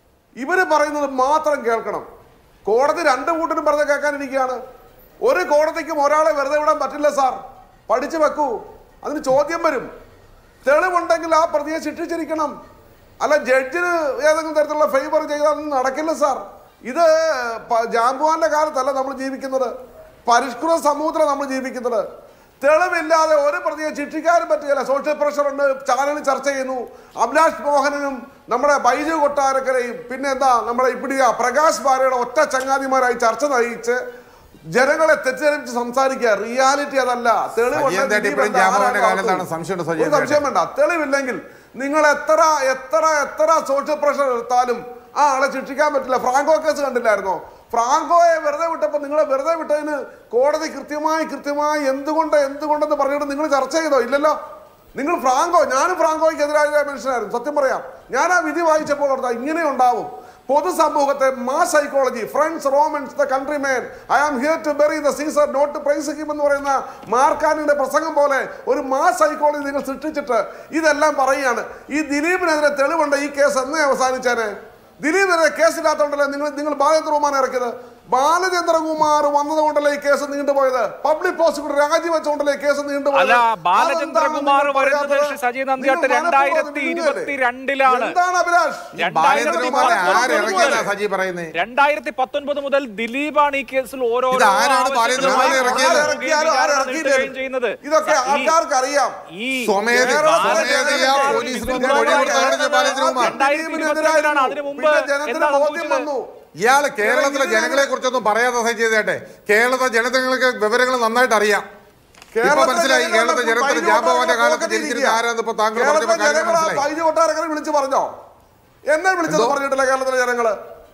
ഇവർ പറയുന്നത് മാത്രം കേൾക്കണം കോടതി രണ്ട് കൂട്ടരും പറഞ്ഞ് കേൾക്കാനിരിക്കുകയാണ് ഒരു കോടതിക്കും ഒരാളെ വെറുതെ വിടാൻ പറ്റില്ല സാർ പഠിച്ചു വെക്കൂ അതിന് ചോദ്യം വരും തെളിവുണ്ടെങ്കിൽ ആ പ്രതിയെ ശിക്ഷിച്ചിരിക്കണം അല്ല ജഡ്ജിന് ഏതെങ്കിലും തരത്തിലുള്ള ഫേവർ ചെയ്താൽ നടക്കില്ല സാർ ഇത് പ- ജാമ്പുവാന്റെ കാലത്തല്ല നമ്മൾ ജീവിക്കുന്നത് പരിഷ്കൃത സമൂഹത്തിലാണ് നമ്മൾ ജീവിക്കുന്നത് തെളിവില്ലാതെ ഒരു പ്രതിയെ ശിക്ഷിക്കാനും പറ്റുകയില്ല സോഷ്യൽ പ്രഷർ ഉണ്ട് ചാനലിൽ ചർച്ച ചെയ്യുന്നു അഭിലാഷ് മോഹനനും നമ്മുടെ ബൈജു കൊട്ടാരക്കരയും പിന്നെ എന്താ നമ്മുടെ ഇപ്പിടിയ പ്രകാശ് ബാരയുടെ ഒറ്റ ചങ്ങാതിമാരായി ചർച്ച നയിച്ച് ജനങ്ങളെ തെറ്റിദ്ധരിപ്പിച്ച് സംസാരിക്കുക റിയാലിറ്റി അതല്ല സജീവൻ ചേട്ടൻ ഇപ്പോഴും ജാമ്പവാന്റെ കാലത്താണ് സംശയമുണ്ട് സജീവൻ ഒരു സംശയം വേണ്ട തെളിവില്ലെങ്കിൽ നിങ്ങൾ എത്ര എത്ര എത്ര സോഷ്യൽ പ്രഷർ എടുത്താലും ആ ആളെ ശിക്ഷിക്കാൻ പറ്റില്ല ഫ്രാങ്കോ കേസ് കണ്ടില്ലായിരുന്നോ ഫ്രാങ്കോയെ വെറുതെ വിട്ടപ്പോൾ നിങ്ങളെ വെറുതെ വിട്ടതിന് കോടതി കൃത്യമായി കൃത്യമായി എന്തുകൊണ്ട് എന്തുകൊണ്ടെന്ന് പറഞ്ഞിട്ട് നിങ്ങൾ ചർച്ച ചെയ്തോ ഇല്ലല്ലോ നിങ്ങൾ ഫ്രാങ്കോ ഞാനും ഫ്രാങ്കോയ്ക്ക് എതിരായ മനുഷ്യനായിരുന്നു സത്യം പറയാം ഞാൻ ആ വിധി വായിച്ചപ്പോൾ ഓർത്താ ഇങ്ങനെ ഉണ്ടാവും പൊതുസമൂഹത്തെ മാ psychology friends Romans the countrymen I am here to bury the Caesar not to praise him എന്ന് പറയുന്ന മാർക്കാനിന്റെ പ്രസംഗം പോലെ ഒരു മാ സൈക്കോളജി നിങ്ങൾ സൃഷ്ടിച്ചിട്ട് ഇതെല്ലാം പറയുകയാണ് ഈ ദിലീപിനെതിരെ തെളിവുണ്ട് ഈ കേസ് എന്നേ അവസാനിച്ചേനെ ദിലീപിനെതിരെ കേസില്ലാത്തതുകൊണ്ടല്ലേ നിങ്ങൾ നിങ്ങൾ ബാലചന്ദ്രകുമാർ ഇറക്കിയത് ബാലചന്ദ്രകുമാർ വന്നതുകൊണ്ടല്ലേ ഈ കേസ് നീണ്ടുപോയത് പബ്ലിക് പ്രോസിക്യൂട്ടർ രാജിവെച്ചുകൊണ്ടല്ലേ ഈ കേസ് നീണ്ടുപോയത് അല്ല ബാലചന്ദ്രകുമാർ അതെന്താണ് നിങ്ങൾ വരുന്നത് പറയാത്തത്? ശ്രീ സജി നന്ദിയാട്ട് നിങ്ങൾ മനഃപൂർവ്വം രണ്ടായിരത്തി നിൽക്കുകയല്ലേ? ഇരുപത്തിരണ്ടിലാണ് എന്താണ് അഭിലാഷ് ഈ ബാലേന്ദ്രകുമാരെ ആരിറക്കിയതാ സജി പറയുന്നത് രണ്ടായിരത്തി പത്തൊൻപത് മുതൽ ദിലീപാണ് ഈ കേസിൽ ഓരോ ഇത് ആരാണ് ബാലേന്ദ്രകുമാരെ ഇറക്കിയത്? ആരിറക്കിയാലും ആരിറക്കിയില്ലേലും ചെയ്യുന്നത് ഇതൊക്കെ ഈ- ആൾക്കാർക്ക് അറിയാം ഈ സ്വമേധ കേരളത്തിലെ സ്വമേധയാ ജനങ്ങൾ പോലീസിന് ഇതിന് മൊഴി കൊടുത്തതാണ് ബാലേന്ദ്രകുമാർ രണ്ടായിരത്തി ഇരുപത്തിരണ്ടിലാണ് അതിനു മുമ്പ് പിന്നെ ജനത്തിന് എന്താണ് ബോധ്യം സംഭവിച്ചത്? വന്നു ഇയാള് കേരളത്തിലെ ജനങ്ങളെ കുറിച്ചൊന്നും പറയാതെ സജീവതയാട്ടെ കേരളത്തിലെ ജനങ്ങൾക്ക് വിവരങ്ങൾ നന്നായിട്ട് അറിയാം ഇപ്പൊ മനസ്സിലായി കേരളത്തിലെ ജനത്തിന് ജാമ്പവാന്റെ കാലത്ത് ജനിച്ചിരുന്ന ആരാന്ന് ഇപ്പൊ താങ്കൾ പറഞ്ഞപ്പോ കാര്യം മനസ്സിലായി പൈജ കൊട്ടാരക്കരെ വിളിച്ചു പറഞ്ഞോ എന്നെ വിളിച്ചത് എന്തോ? പറഞ്ഞിട്ടില്ല കേരളത്തിലെ ജനങ്ങള്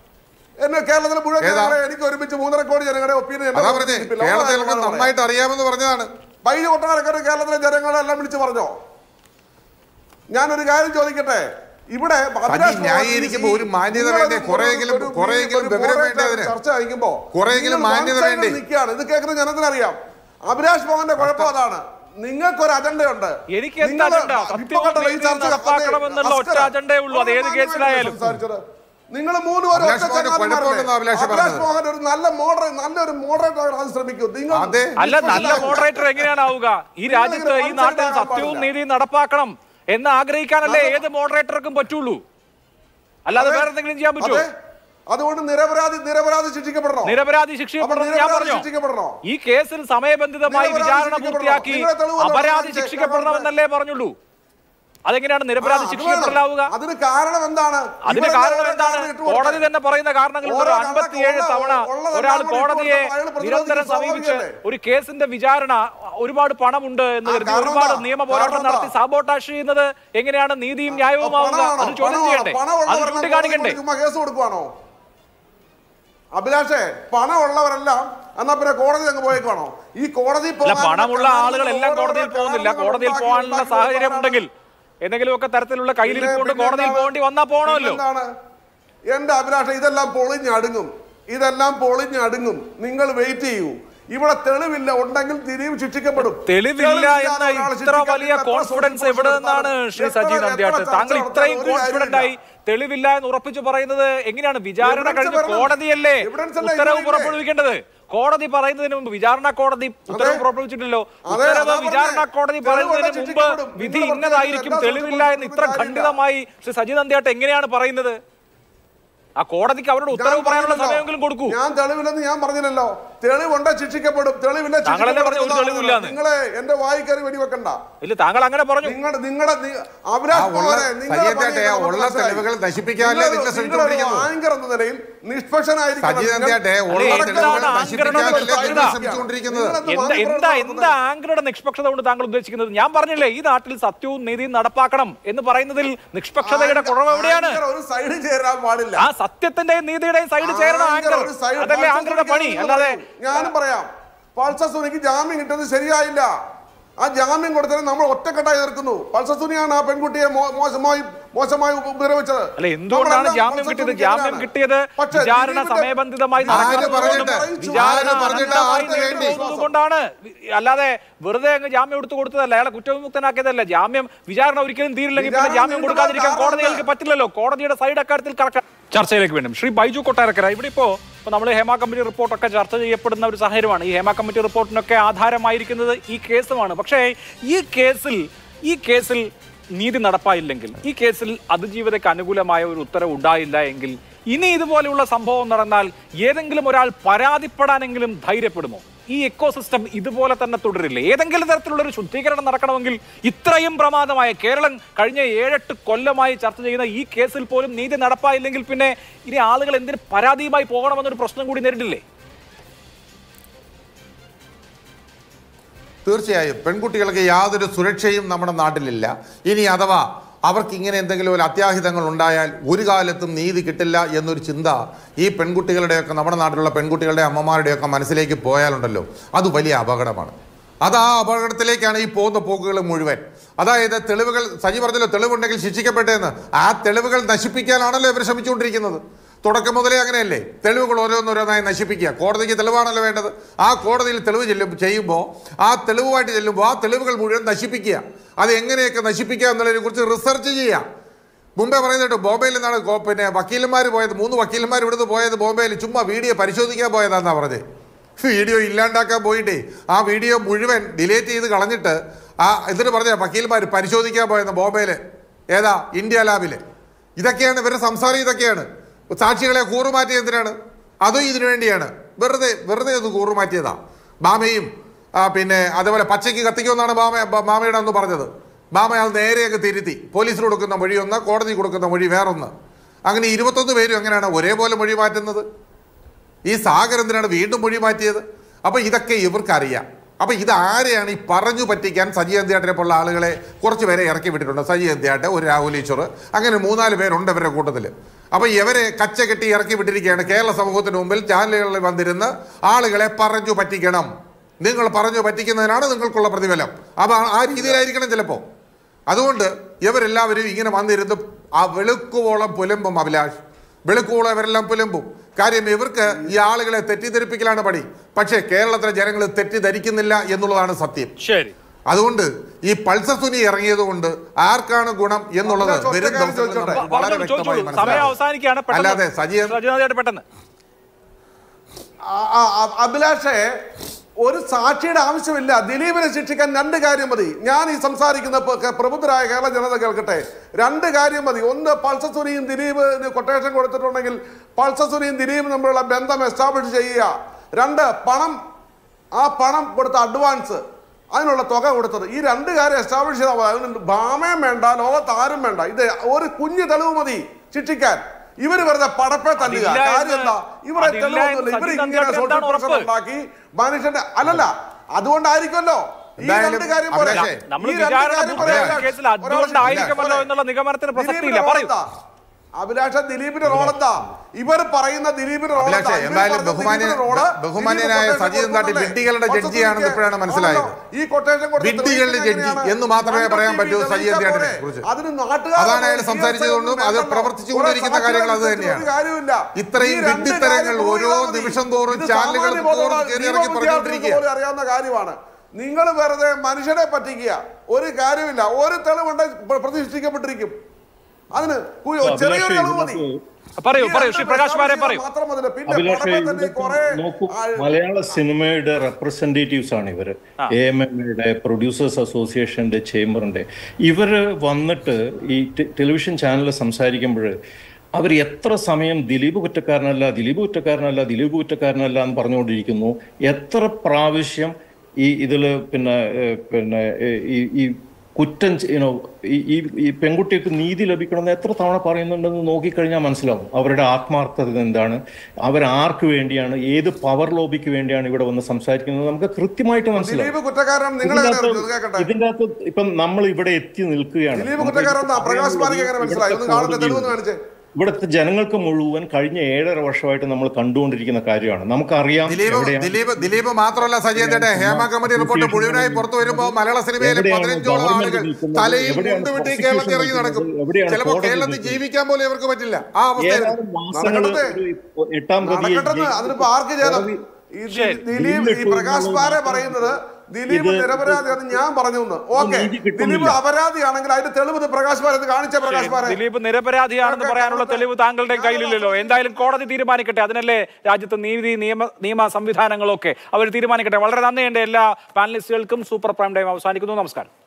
എന്നെ കേരളത്തിലെ മുഴുവൻ ഏതാ? ജനങ്ങളെ എനിക്ക് ഒരുമിച്ച് മൂന്നര കോടി ജനങ്ങളുടെ ഒപ്പീനിയൻ അതാ പറഞ്ഞേ കേരളത്തിലൊക്കെ നന്നായിട്ട് അറിയാമെന്ന് പറഞ്ഞതാണ് പൈജ കൊട്ടാരക്കര കേരളത്തിലെ ജനങ്ങളെല്ലാം വിളിച്ചു പറഞ്ഞോ ഞാനൊരു കാര്യം ചോദിക്കട്ടെ ഇവിടെ അഭിലാഷ് മോഹൻ ന്യായീകരിക്കുമ്പോ ഈ- ഒരു മാന്യത നിങ്ങളൊരു- വേണ്ടേ? കുറെയെങ്കിലും- ഒരു- കുറെയെങ്കിലും ഒരു വിവരം moderate വേണ്ടേ അതിന്? ചർച്ച അയക്കുമ്പോ കുറെയെങ്കിലും നിങ്ങൾ മാന്യത one sided വേണ്ടേ? നിൽക്കുകയാണ് ഇത് കേൾക്കുന്ന ജനത്തിനറിയാം അഭിലാഷ് മോഹന്റെ കുഴപ്പം അതാണ് നിങ്ങൾക്കൊരു അജണ്ടയുണ്ട് എനിക്ക് എന്ത് നിങ്ങൾ- അജണ്ട? ഇപ്പൊ സത്യവും കണ്ടല്ലോ ഈ നീതിയും ചർച്ച നടപ്പാക്കണമെന്നുള്ള അതെ, ഒറ്റ അസ്കർ. അജണ്ടയേ ഉള്ളൂ. അത് ഏത് കേസിലായാലും. സംസാരിച്ചത്. നിങ്ങൾ മൂന്ന് പേരും അഭിലാഷ് ഒറ്റ മോഹന് ചങ്ങാതിമാരല്ലേ? കുഴപ്പമുണ്ടെന്നാ അഭിലാഷ് അഭിലാഷ് പറഞ്ഞത്. മോഹൻ ഒരു നല്ല മോഡറേറ്റ് നല്ലൊരു മോഡറേറ്റ് ആകാൻ ശ്രമിക്കൂ നിങ്ങൾ അതെ. അല്ല നല്ല മോഡറേറ്റർ എങ്ങനെയാണ് ആവുക ഈ രാജ്യത്ത് ഈ നാട്ടിൽ സത്യവും നീതിയും നടപ്പാക്കണം എന്ന് ആഗ്രഹിക്കാനല്ലേ ഏത് മോഡറേറ്റർക്കും പറ്റുള്ളൂ അല്ലാതെ അതെ. വേറെ എന്തെങ്കിലും ചെയ്യാൻ പറ്റുമോ അതെ. അതുകൊണ്ട് നിരപരാധി നിരപരാധി ശിക്ഷിക്കപ്പെടണോ നിരപരാധി ശിക്ഷിക്കപ്പെടണം ഞാൻ നിരപരാധി പറഞ്ഞോ ശിക്ഷിക്കപ്പെടണോ? ഈ കേസിൽ സമയബന്ധിതമായി നിരപരാധി വിചാരണ ശിക്ഷിക്കപ്പെടണം. പൂർത്തിയാക്കി നിങ്ങളെ തെളിവ് അപരാധി കാണിച്ച് ശിക്ഷിക്കപ്പെടണമെന്നല്ലേ പറഞ്ഞുള്ളൂ അതെങ്ങനെയാണ് നിരപരാധി ആ, അത് ശിക്ഷിക്കപ്പെടലാവുക വേണം. അതിന് കാരണം എന്താണ് അതിന് ഇവിടെ കാരണം ഓരോ എന്താണ് കാരണം ഇട്ട് കൊടുത്തത്. കോടതി തന്നെ പറയുന്ന കാരണങ്ങളുണ്ട് ഓരോ അൻപത്തിയേഴ് കണക്ക് തവണ ഉള്ളതെല്ലാം ഒരാൾ കൂടി ഇട്ട് കോടതിയെ കൊടുത്തപ്പോൾ അയാൾ പ്രതിരോധിക്കുന്നത് നിരന്തരം സമീപിച്ച് സ്വാഭാവികമല്ലേ? ഒരു കേസിന്റെ വിചാരണ ഒരുപാട് പണമുണ്ട് എന്ന് ആ, കരുതി കാരണം ഒരുപാട് എന്താ? നിയമ പോരാട്ടം കാരണം നടത്തി എന്താ? സാബോട്ടാഷ് ചെയ്യുന്നത് എങ്ങനെയാണ് നീതിയും ന്യായവുമാവുക പണമാണോ? അത് ചോദ്യം പണമാണോ? ചെയ്യണ്ടേ അത് പണമുള്ളവരെല്ലാം ചൂണ്ടിക്കാണിക്കണ്ടേ കോടതിയിൽ ചുമ്മാ കേസ് കൊടുക്കുവാണോ അഭിലാഷേ പണമുള്ളവരെല്ലാം എന്നാ പിന്നെ കോടതി അങ്ങ് പോയേക്കാണോ ഈ കോടതി അല്ല പണമുള്ള ആളുകൾ എല്ലാം കോടതിയിൽ പോകുന്നില്ല കോടതിയിൽ പോകാനുള്ള സാഹചര്യം ഉണ്ടെങ്കിൽ എന്തെങ്കിലുമൊക്കെ തരത്തിലുള്ള കയ്യിലിരിക്കൊണ്ട് പിന്നെ കോടതിയിൽ എന്താണ്? പോകേണ്ടി വന്നാ പോകണമല്ലോ പിന്നെന്താണ് എന്റെ അഭിലാഷം ഇതെല്ലാം പൊളിഞ്ഞടുങ്ങും ഇതെല്ലാം പൊളിഞ്ഞടുങ്ങും നിങ്ങൾ വെയിറ്റ് ചെയ്യൂ ഇവിടെ തെളിവില്ല ഉണ്ടെങ്കിൽ തിരിയും ശിക്ഷിക്കപ്പെടും തെളിവില്ല തെളിവില്ലാതെ എന്ന ഒരാളെ ഇത്ര ശിക്ഷിക്കാൻ വലിയ എത്ര കോൺഫിഡൻസ് social എവിടെ നിന്നാണ് നടത്താനും, ശ്രീ എത്ര- സജി എത്ര നന്ദിയാട്ട് ചർച്ച താങ്കൾ നടത്താനും ഇത്രയും ഒരു കോൺഫിഡന്റ് ആയി കാര്യമില്ല. തെളിവില്ല എന്ന് ഉറപ്പിച്ചു പറയുന്നത് എങ്ങനെയാണ് വിചാരണ Evidence കഴിഞ്ഞ വരണം. കോടതിയല്ലേ Evidence അല്ലേ ഉത്തരവ് ഇതിലില്ലേ? പുറപ്പെടുവിക്കേണ്ടത് കോടതി പറയുന്നതിന് മുമ്പ് വിചാരണ കോടതി ഉത്തരവ് പുറപ്പെടുവിച്ചിട്ടില്ലോ അതെ, ഉത്തരവ് അതാ വിചാരണ പറഞ്ഞേ. കോടതി തെളിവുള്ള പറയുന്നതിന് മുമ്പ് ശിക്ഷിക്കപ്പെടും. വിധി നിങ്ങൾ ഇന്നതായിരിക്കും പറഞ്ഞത് തെളിവില്ല എന്ന് ഇത്ര കാര്യമില്ല. ഖണ്ഡിതമായി ശ്രീ സജി നന്ദിയാട്ട് എങ്ങനെയാണ് പറയുന്നത് ആ കോടതിക്ക് അവരുടെ ഉത്തരവ് ഞാൻ പറയാനുള്ള പറഞ്ഞില്ലല്ലോ. സമയമെങ്കിലും കൊടുക്കൂ ഞാൻ തെളിവില്ലെന്ന് ഞാൻ പറഞ്ഞില്ലല്ലോ തെളിവുണ്ട് ശിക്ഷിക്കപ്പെടും തെളിവില്ല താങ്കളല്ലേ പറഞ്ഞ ഒരു ശിക്ഷിക്കപ്പെടും തെളിവില്ലാന്ന്? നിങ്ങളെ എന്റെ വായിക്കറി വെടിവെക്കണ്ട ഇല്ല താങ്കൾ അങ്ങനെ പറഞ്ഞു നിങ്ങളുടെ നിങ്ങളുടെ നി- അഭിലാഷ് ആ ഉള്ള- കുമാരെ, നിങ്ങളുടെ സജീവത്തെ പണി നമുക്ക് ഉള്ള മനസ്സിലായി. തെളിവുകൾ നശിപ്പിക്കാനല്ലേ നിങ്ങൾ- നിങ്ങൾ നിങ്ങളൊരു ശ്രമിച്ചുകൊണ്ടിരിക്കുന്നത്? ആങ്കർ എന്ന നിലയിൽ നിഷ്പക്ഷനായിരിക്കണം. സജി നന്ദിയാട്ടെ നിങ്ങൾ- ഉള്ള അല്ലേ, തെളിവുകൾ എന്താണ് നശിപ്പിക്കാനല്ലേ ആങ്കറിനോട് നിങ്ങൾ ശ്രമിച്ചുകൊണ്ടിരിക്കുന്നത് നിങ്ങളെന്ത് എന്താ എന്താ എന്താ ആങ്കറുടെ നിഷ്പക്ഷത കൊണ്ട് താങ്കൾ ഉദ്ദേശിക്കുന്നത് ഞാൻ പറഞ്ഞില്ലേ ഈ നാട്ടിൽ സത്യവും നീതിയും നടപ്പാക്കണം എന്ന് പറയുന്നതിൽ നിഷ്പക്ഷതയുടെ കുറവ് എവിടെയാണ് ആങ്കർ ഒരു സൈഡിൽ ചേരാൻ പാടില്ല ആ സത്യത്തിന്റെയും നീതിയുടെയും സൈഡ് ചേരണം ആങ്കർ ആങ്കർ ഒരു സൈഡ് അതല്ലേ പൾസർ ആങ്കറുടെ പണി സുനിക്ക് അല്ലാതെ ഞാനും പറയാം പൾസർ സുനിക്ക് ജാമ്യം കിട്ടുന്നത് ശരിയായില്ല ആ ജാമ്യം കൊടുത്തതിന് നമ്മൾ ഒറ്റക്കെട്ടായി എതിർക്കുന്നു പൾസർ സുനിയാണ് ആ പെൺകുട്ടിയെ മോ- മോശമായി മോശമായി ഉപ- ഉപദ്രവിച്ചത് അല്ല എന്തുകൊണ്ടാണ് നമ്മളെല്ലാം ജാമ്യം പൾസർ കിട്ടിയത് സുനിക്ക് ജാമ്യം എതിരാണ്. കിട്ടിയത് പക്ഷേ വിചാരണ ദിലീപിന്റെ- സമയബന്ധിതമായി ആര് നടക്കുന്നത് പറഞ്ഞിട്ട്? കൊണ്ടും വിചാരണ ആര് പറഞ്ഞിട്ട് അനന്തമായി ആർക്ക് വേണ്ടി? നീണ്ടുപോകുന്നത് കൊണ്ടാണ് അല്ലാതെ വെറുതെ അങ്ങ് ജാമ്യം എടുത്തു കൊടുത്തതല്ല അയാളെ കുറ്റവിമുക്തനാക്കിയതല്ല ജാമ്യം വിചാരണ ഒരിക്കലും തീരില്ലെങ്കിൽ പിന്നെ വിചാരണ ജാമ്യം കൊടുക്കാതിരിക്കാൻ നീണ്ടുപോകാൻ കോടതികൾക്ക് പറ്റില്ലല്ലോ കോടതിയുടെ സൈഡ് അക്കാര്യത്തിൽ കറക്റ്റ് ചർച്ചയിലേക്ക് വേണം ശ്രീ ബൈജു കൊട്ടാരക്കര ഇവിടെ ഇപ്പോ ഇപ്പൊ നമ്മൾ ഹേമ കമ്മിറ്റി റിപ്പോർട്ടൊക്കെ ചർച്ച ചെയ്യപ്പെടുന്ന ഒരു സാഹചര്യമാണ് ഈ ഹേമ കമ്മിറ്റി റിപ്പോർട്ടിനൊക്കെ ആധാരമായിരിക്കുന്നത് ഈ കേസുമാണ് പക്ഷേ ഈ കേസിൽ ഈ കേസിൽ നീതി നടപ്പായില്ലെങ്കിൽ ഈ കേസിൽ അതിജീവിതയ്ക്ക് അനുകൂലമായ ഒരു ഉത്തരവ് ഉണ്ടായില്ല എങ്കിൽ ഇനി ഇതുപോലെയുള്ള സംഭവം നടന്നാൽ ഏതെങ്കിലും ഒരാൾ പരാതിപ്പെടാനെങ്കിലും ധൈര്യപ്പെടുമോ ഈ എക്കോസിസ്റ്റം ഇതുപോലെ തന്നെ തുടരില്ലേ ഏതെങ്കിലും തരത്തിലുള്ള ഒരു ശുദ്ധീകരണം നടക്കണമെങ്കിൽ ഇത്രയും പ്രമാദമായ കേരളം കഴിഞ്ഞ ഏഴെട്ട് കൊല്ലമായി ചർച്ച ചെയ്യുന്ന ഈ കേസിൽ പോലും നീതി നടപ്പായില്ലെങ്കിൽ പിന്നെ ഇനി ആളുകൾ എന്തിന് പരാതിയുമായി പോകണമെന്നൊരു പ്രശ്നം കൂടി നേരിട്ടില്ലേ തീർച്ചയായും പെൺകുട്ടികൾക്ക് യാതൊരു സുരക്ഷയും നമ്മുടെ നാട്ടിലില്ല ഇനി അഥവാ അവർക്ക് ഇങ്ങനെ എന്തെങ്കിലും ഒരു അത്യാഹിതങ്ങൾ ഉണ്ടായാൽ ഒരു കാലത്തും നീതി കിട്ടില്ല എന്നൊരു ചിന്ത ഈ പെൺകുട്ടികളുടെയൊക്കെ നമ്മുടെ നാട്ടിലുള്ള പെൺകുട്ടികളുടെ അമ്മമാരുടെയൊക്കെ മനസ്സിലേക്ക് പോയാലുണ്ടല്ലോ അത് വലിയ അപകടമാണ് അത് ആ അപകടത്തിലേക്കാണ് ഈ പോകുന്ന പോക്കുകൾ മുഴുവൻ അതായത് തെളിവുകൾ സജി പറഞ്ഞല്ലോ തെളിവുണ്ടെങ്കിൽ ശിക്ഷിക്കപ്പെട്ടെന്ന് ആ തെളിവുകൾ നശിപ്പിക്കാനാണല്ലോ ഇവർ ശ്രമിച്ചുകൊണ്ടിരിക്കുന്നത് തുടക്കം മുതലേ അങ്ങനെയല്ലേ തെളിവുകൾ ഓരോന്നോരോന്നായി നശിപ്പിക്കുക കോടതിക്ക് തെളിവാണല്ലോ വേണ്ടത് ആ കോടതിയിൽ തെളിവ് ചെല്ലും ചെയ്യുമ്പോൾ ആ തെളിവുമായിട്ട് ചെല്ലുമ്പോൾ ആ തെളിവുകൾ മുഴുവൻ നശിപ്പിക്കുക അത് എങ്ങനെയൊക്കെ നശിപ്പിക്കുക എന്നുള്ളതിനെ കുറിച്ച് റിസർച്ച് ചെയ്യുക മുമ്പേ പറയുന്നുണ്ട് ബോംബെയിൽ നിന്നാണ് കോ- പിന്നെ വക്കീലന്മാർ പോയത് മൂന്ന് വക്കീലന്മാർ ഇവിടുന്ന് പോയത് ബോംബെയിൽ ചുമ്മാ വീഡിയോ പരിശോധിക്കാൻ പോയതാന്നാ പറഞ്ഞത് വീഡിയോ ഇല്ലാണ്ടാക്കാൻ പോയിട്ടേ ആ വീഡിയോ മുഴുവൻ ഡിലീറ്റ് ചെയ്ത് കളഞ്ഞിട്ട് ആ എന്നിട്ട് പറഞ്ഞ വക്കീൽമാർ പരിശോധിക്കാൻ പോയെന്ന് ബോംബെയിൽ ഏതാ ഇന്ത്യ ലാബിൽ ഇതൊക്കെയാണ് ഇവരുടെ സംസാരം ഇതൊക്കെയാണ് സാക്ഷികളെ കൂറുമാറ്റിയത് എന്തിനാണ് അതും ഇതിനു വേണ്ടിയാണ് വെറുതെ വെറുതെ ഒന്ന് കൂറുമാറ്റിയതാ ബാമയും ആ, പിന്നെ അതേപോലെ പച്ചയ്ക്ക് കത്തിക്കുമെന്നാണ് ബാമ ബ- ബാമയുടെ അന്ന് പറഞ്ഞത് ബാമ അത് നേരെ അങ്ങ് തിരുത്തി പോലീസിന് കൊടുക്കുന്ന മൊഴി ഒന്ന് കോടതി കൊടുക്കുന്ന മൊഴി വേറൊന്ന് അങ്ങനെ ഇരുപത്തൊന്ന് പേരും എങ്ങനെയാണ് ഒരേപോലെ മൊഴി മാറ്റുന്നത് ഈ സാഗർ എന്തിനാണ് വീണ്ടും മൊഴി മാറ്റിയത് അപ്പൊ ഇതൊക്കെ ഇവർക്കറിയാം അപ്പൊ ഇത് ആരെയാണ് ഈ പറഞ്ഞു പറ്റിക്കാൻ സജി അന്ത്യാട്ടിനെ പോലുള്ള ആളുകളെ കുറച്ച് പേരെ ഇറക്കി വിട്ടിട്ടുണ്ട് സജി അന്ത്യാട്ട് ഒരു രാഹുൽ ഈശ്വർ അങ്ങനെ മൂന്നാല് പേരുണ്ട് ഇവരുടെ കൂട്ടത്തിൽ അപ്പൊ ഇവരെ കച്ച കെട്ടി ഇറക്കി വിട്ടിരിക്കുകയാണ് കേരള സമൂഹത്തിന് മുമ്പിൽ ചാനലുകളിൽ വന്നിരുന്ന് ആളുകളെ പറഞ്ഞു പറ്റിക്കണം നിങ്ങൾ പറഞ്ഞു പറ്റിക്കുന്നതിനാണ് നിങ്ങൾക്കുള്ള പ്രതിഫലം അപ്പൊ ആ- ആ രീതിയിലായിരിക്കണം ചിലപ്പോ അതുകൊണ്ട് ഇവരെല്ലാവരും ഇങ്ങനെ വന്നിരുന്ന് ആ വെളുക്കുവോളം പുലമ്പും അഭിലാഷ് വെളുക്കുവോളം ഇവരെല്ലാം പുലമ്പും കാര്യം ഇവർക്ക് ഈ ആളുകളെ തെറ്റിദ്ധരിപ്പിക്കലാണ് പണി പക്ഷേ കേരളത്തിലെ ജനങ്ങൾ തെറ്റിദ്ധരിക്കുന്നില്ല എന്നുള്ളതാണ് സത്യം ശരി അതുകൊണ്ട് ഈ പൾസർ സുനി ഇറങ്ങിയത് കൊണ്ട് ആർക്കാണ് ഗുണം എന്നുള്ളത് അഭിലാഷ്, ഒറ്റ വരും കാര്യം ദിവസങ്ങളിൽ ചോദിച്ചോട്ടെ? നമുക്ക് വളരെ പറഞ്ഞോളൂ, വ്യക്തമായി ചോദിച്ചോളൂ. സമയം മനസ്സിലാവും അവസാനിക്കുകയാണ് അല്ലാതെ സജി സജിനാഥിയായിട്ട് പെട്ടെന്ന് ആ- ആ- ആ- അഭിലാഷേ ഒരു സാക്ഷിയുടെ ആവശ്യമില്ല ദിലീപിനെ ശിക്ഷിക്കാൻ രണ്ട് കാര്യം മതി ഞാൻ ഈ സംസാരിക്കുന്ന പ- കെ- പ്രബുദ്ധരായ കേരള ജനത കേൾക്കട്ടെ രണ്ട് കാര്യം മതി ഒന്ന് പൾസസുനിയും ദിലീപ് കൊട്ടേഷൻ കൊടുത്തിട്ടുണ്ടെങ്കിൽ പൾസസുനിയും ദിലീപും തമ്മിലുള്ള ബന്ധം എസ്റ്റാബ്ലിഷ് ചെയ്യുക രണ്ട് പണം ആ പണം കൊടുത്ത അഡ്വാൻസ് അതിനുള്ള തുക കൊടുത്തത് ഈ രണ്ട് കാര്യം എസ്റ്റാബ്ലിഷ് ചെയ്താൽ മതി. അതിന് ഭാമയും വേണ്ട ലോകത്ത് ആരും വേണ്ട ഇത് ഒരു കുഞ്ഞു തെളിവ് മതി ശിക്ഷിക്കാൻ ഇവര് വെറുതെ പടപ്പെ തല്ലുക അതില്ല കാര്യം എന്ന് എന്താ ഇവരെ അതില്ല തെളിവൊന്നുമില്ല എന്ന് ഇവര് സജി ഇങ്ങനെ നന്ദിയാട്ടിന് social എന്താണ് pressure ഉറപ്പ്? ഉണ്ടാക്കി മനുഷ്യന്റെ അല്ലല്ല അതുകൊണ്ടായിരിക്കുമല്ലോ ഈ എന്തായാലും രണ്ട് കാര്യം പോരെ. അഭിലാഷേ, നമ്മൾ ഈ രണ്ട് വിചാരണ കാര്യം പൂർത്തിയായ പോരെ. കേസിൽ ഒരാൾ അതുകൊണ്ടായിരിക്കുമല്ലോ ശിക്ഷിക്കാൻ എന്നുള്ള നിഗമനത്തിന് പോരെ. പ്രസക്തിയില്ല ദിലീപിന്റെ പറയൂ റോൾ എന്താ? അഭിലാഷ ദിലീപിന്റെ റോൾ എന്താ ഇവർ പറയുന്ന ദിലീപിന്റെ റോൾ അഭിലാഷേ, എന്തായാലും ബഹുമാന്യ- ബഹുമാന്യനായ സജീവൻ താട്ടി വിഡ്ഢികളുടെ ജഡ്ജിയാണെന്ന് ഇപ്പോഴാണ് മനസ്സിലായത്. ഈ കൊട്ടേഷൻ വിഡ്ഢികളുടെ ജഡ്ജി എന്ന് മാത്രമേ പറയാൻ പറ്റൂ സജീവൻ താട്ടിനെ കുറിച്ച്. അതിന് നാട്ടുകാർ അതാണ് അയാൾ സംസാരിച്ചതുകൊണ്ടും അത് പ്രവർത്തിച്ചുകൊണ്ടിരിക്കുന്ന കാര്യങ്ങൾ അത് തന്നെയാണ്. കാര്യമില്ല ഇത്രയും ഈ രണ്ട് വിഡ്ഢിത്തരങ്ങൾ കാര്യം ഓരോ നോക്കിയാൽ മതി. നിമിഷം തോറും ഇത് ചാനലുകൾ സാമാന്യ ബോധമുള്ള തോറും കയറി ഇറങ്ങി നിയമവിദ്യാർത്ഥികൾക്ക് പറഞ്ഞുകൊണ്ടിരിക്കുക. പോലും അറിയാവുന്ന കാര്യമാണ് നിങ്ങൾ വെറുതെ മനുഷ്യനെ പറ്റിക്കുക ഒരു കാര്യമില്ല ഒരു തെളിവുണ്ട് പ്രതിഷ്ഠിക്കപ്പെട്ടിരിക്കും അതിന് കു- അഭിലാഷേ, ചെറിയൊരു തെളിവ് മതി ഇതിനകത്ത് പറയൂ ഈ പറയൂ രണ്ട് ശ്രീ പ്രകാശ് മാരെ പറയൂ മാത്രം മതിയല്ലോ. പിന്നെ അഭിലാഷേ പുറമെ തന്നെ ഇതിനകത്ത് കുറെ നോക്കൂ ആ, മലയാള സിനിമയുടെ റെപ്രസെന്റേറ്റീവ്സ് ആണ് ഇവര് എ എം എമ്മയുടെ പ്രൊഡ്യൂസേഴ്സ് അസോസിയേഷന്റെ ചേംബറിന്റെ ഇവര് വന്നിട്ട് ഈ ടെ- ടെലിവിഷൻ ചാനലിൽ സംസാരിക്കുമ്പോൾ അവർ എത്ര സമയം ദിലീപ് കുറ്റക്കാരനല്ല ദിലീപ് കുറ്റക്കാരനല്ല ദിലീപ് കുറ്റക്കാരനല്ല എന്ന് പറഞ്ഞുകൊണ്ടിരിക്കുന്നു എത്ര പ്രാവശ്യം ഈ ഇതില് പിന്നെ ഏഹ്, പിന്നെ ഏഹ്, ഈ ഈ കുറ്റം യുനോ ഈ ഈ പെൺകുട്ടിക്ക് നീതി ലഭിക്കണമെന്ന് എത്ര തവണ പറയുന്നുണ്ടെന്ന് നോക്കിക്കഴിഞ്ഞാൽ മനസ്സിലാവും അവരുടെ ആത്മാർത്ഥത എന്താണ് അവർ ആർക്ക് വേണ്ടിയാണ് ഏത് പവർ ലോബിക്ക് വേണ്ടിയാണ് ഇവിടെ വന്ന് സംസാരിക്കുന്നത് നമുക്ക് കൃത്യമായിട്ട് മനസ്സിലാവും ദിലീപ് കുറ്റക്കാരൻ നിങ്ങൾ ഇതിന്റെ എങ്ങനെ അകത്ത് അറിഞ്ഞു? ഇത് കേൾക്കട്ടെ ഇതിന്റെ അകത്ത് ഇപ്പം നമ്മൾ ഇവിടെ എത്തി നിൽക്കുകയാണ് ദിലീപ് നമുക്ക് കുറ്റക്കാരൻ എന്താ ഇത് പ്രകാശ് പാർക്ക് എങ്ങനെ മനസ്സിലായി ഒന്ന് കാണട്ടെ ഇവിടുത്തെ തെളിവൊന്ന് കാണിച്ചേ ഇവിടുത്തെ ജനങ്ങൾക്ക് മുഴുവൻ കഴിഞ്ഞ ഏഴര വർഷമായിട്ട് നമ്മൾ കണ്ടുകൊണ്ടിരിക്കുന്ന കാര്യമാണ് നമുക്കറിയാം ദിലീപ് എവിടെയാണ് ദിലീപ് ദിലീപ് മാത്രമല്ല സജീവന്റെ ഹേമ കമ്മിറ്റി റിപ്പോർട്ട് മുഴുവനായി പുറത്തു വരുമ്പോൾ മലയാള സിനിമയിലെ എവിടെയാണ് പതിനഞ്ചോളം ഗവൺമെന്റ് ആളുകൾ നിൽക്കുന്നത്? തലയിൽ എവിടെയാണ് മുണ്ടുവിട്ട് ഈ prosecution കേരളത്തിൽ ഇറങ്ങി നടക്കും നിൽക്കുന്നത്? എവിടെയാണ് ചിലപ്പോൾ കോടതി കേരളത്തിൽ നിൽക്കുന്നത്? ജീവിക്കാൻ പോലും ഇവർക്ക് പറ്റില്ല ആ അവസ്ഥയിൽ ഏതാനും മാസങ്ങൾ നടക്കട്ടെ. ഒരു എട്ടാം പ്രതിയെ നടക്കട്ടെന്ന് അതിനിപ്പോ ആർക്ക് ചെയ്യണം കോടതി- ഈ ദി- ശരി. ദിലീപ് ഈ പ്രകാശ് പാരെ പറയുന്നത് ദിലീപ് ഇത് നിരപരാധിയാണെന്ന് ഞാൻ പറഞ്ഞു എന്ന് ഓക്കെ നീതി കിട്ടുന്നില്ല. ദിലീപ് അപരാധിയാണെങ്കിൽ അതിന്റെ തെളിവ് ഇത് പ്രകാശ് പാരെ ഇത് കാണിച്ച പ്രകാശ് പാരെ ദിലീപ് നിരപരാധിയാണെന്ന് പറയാനുള്ള തെളിവ് താങ്കളുടെ കയ്യിലില്ലല്ലോ എന്തായാലും കോടതി തീരുമാനിക്കട്ടെ അതിനല്ലേ രാജ്യത്ത് നീതി നിയമ നിയമ സംവിധാനങ്ങളൊക്കെ അവർ തീരുമാനിക്കട്ടെ വളരെ നന്ദിയുണ്ട് എല്ലാ പാനലിസ്റ്റുകൾക്കും സൂപ്പർ പ്രൈം ടൈം അവസാനിക്കുന്നു നമസ്കാരം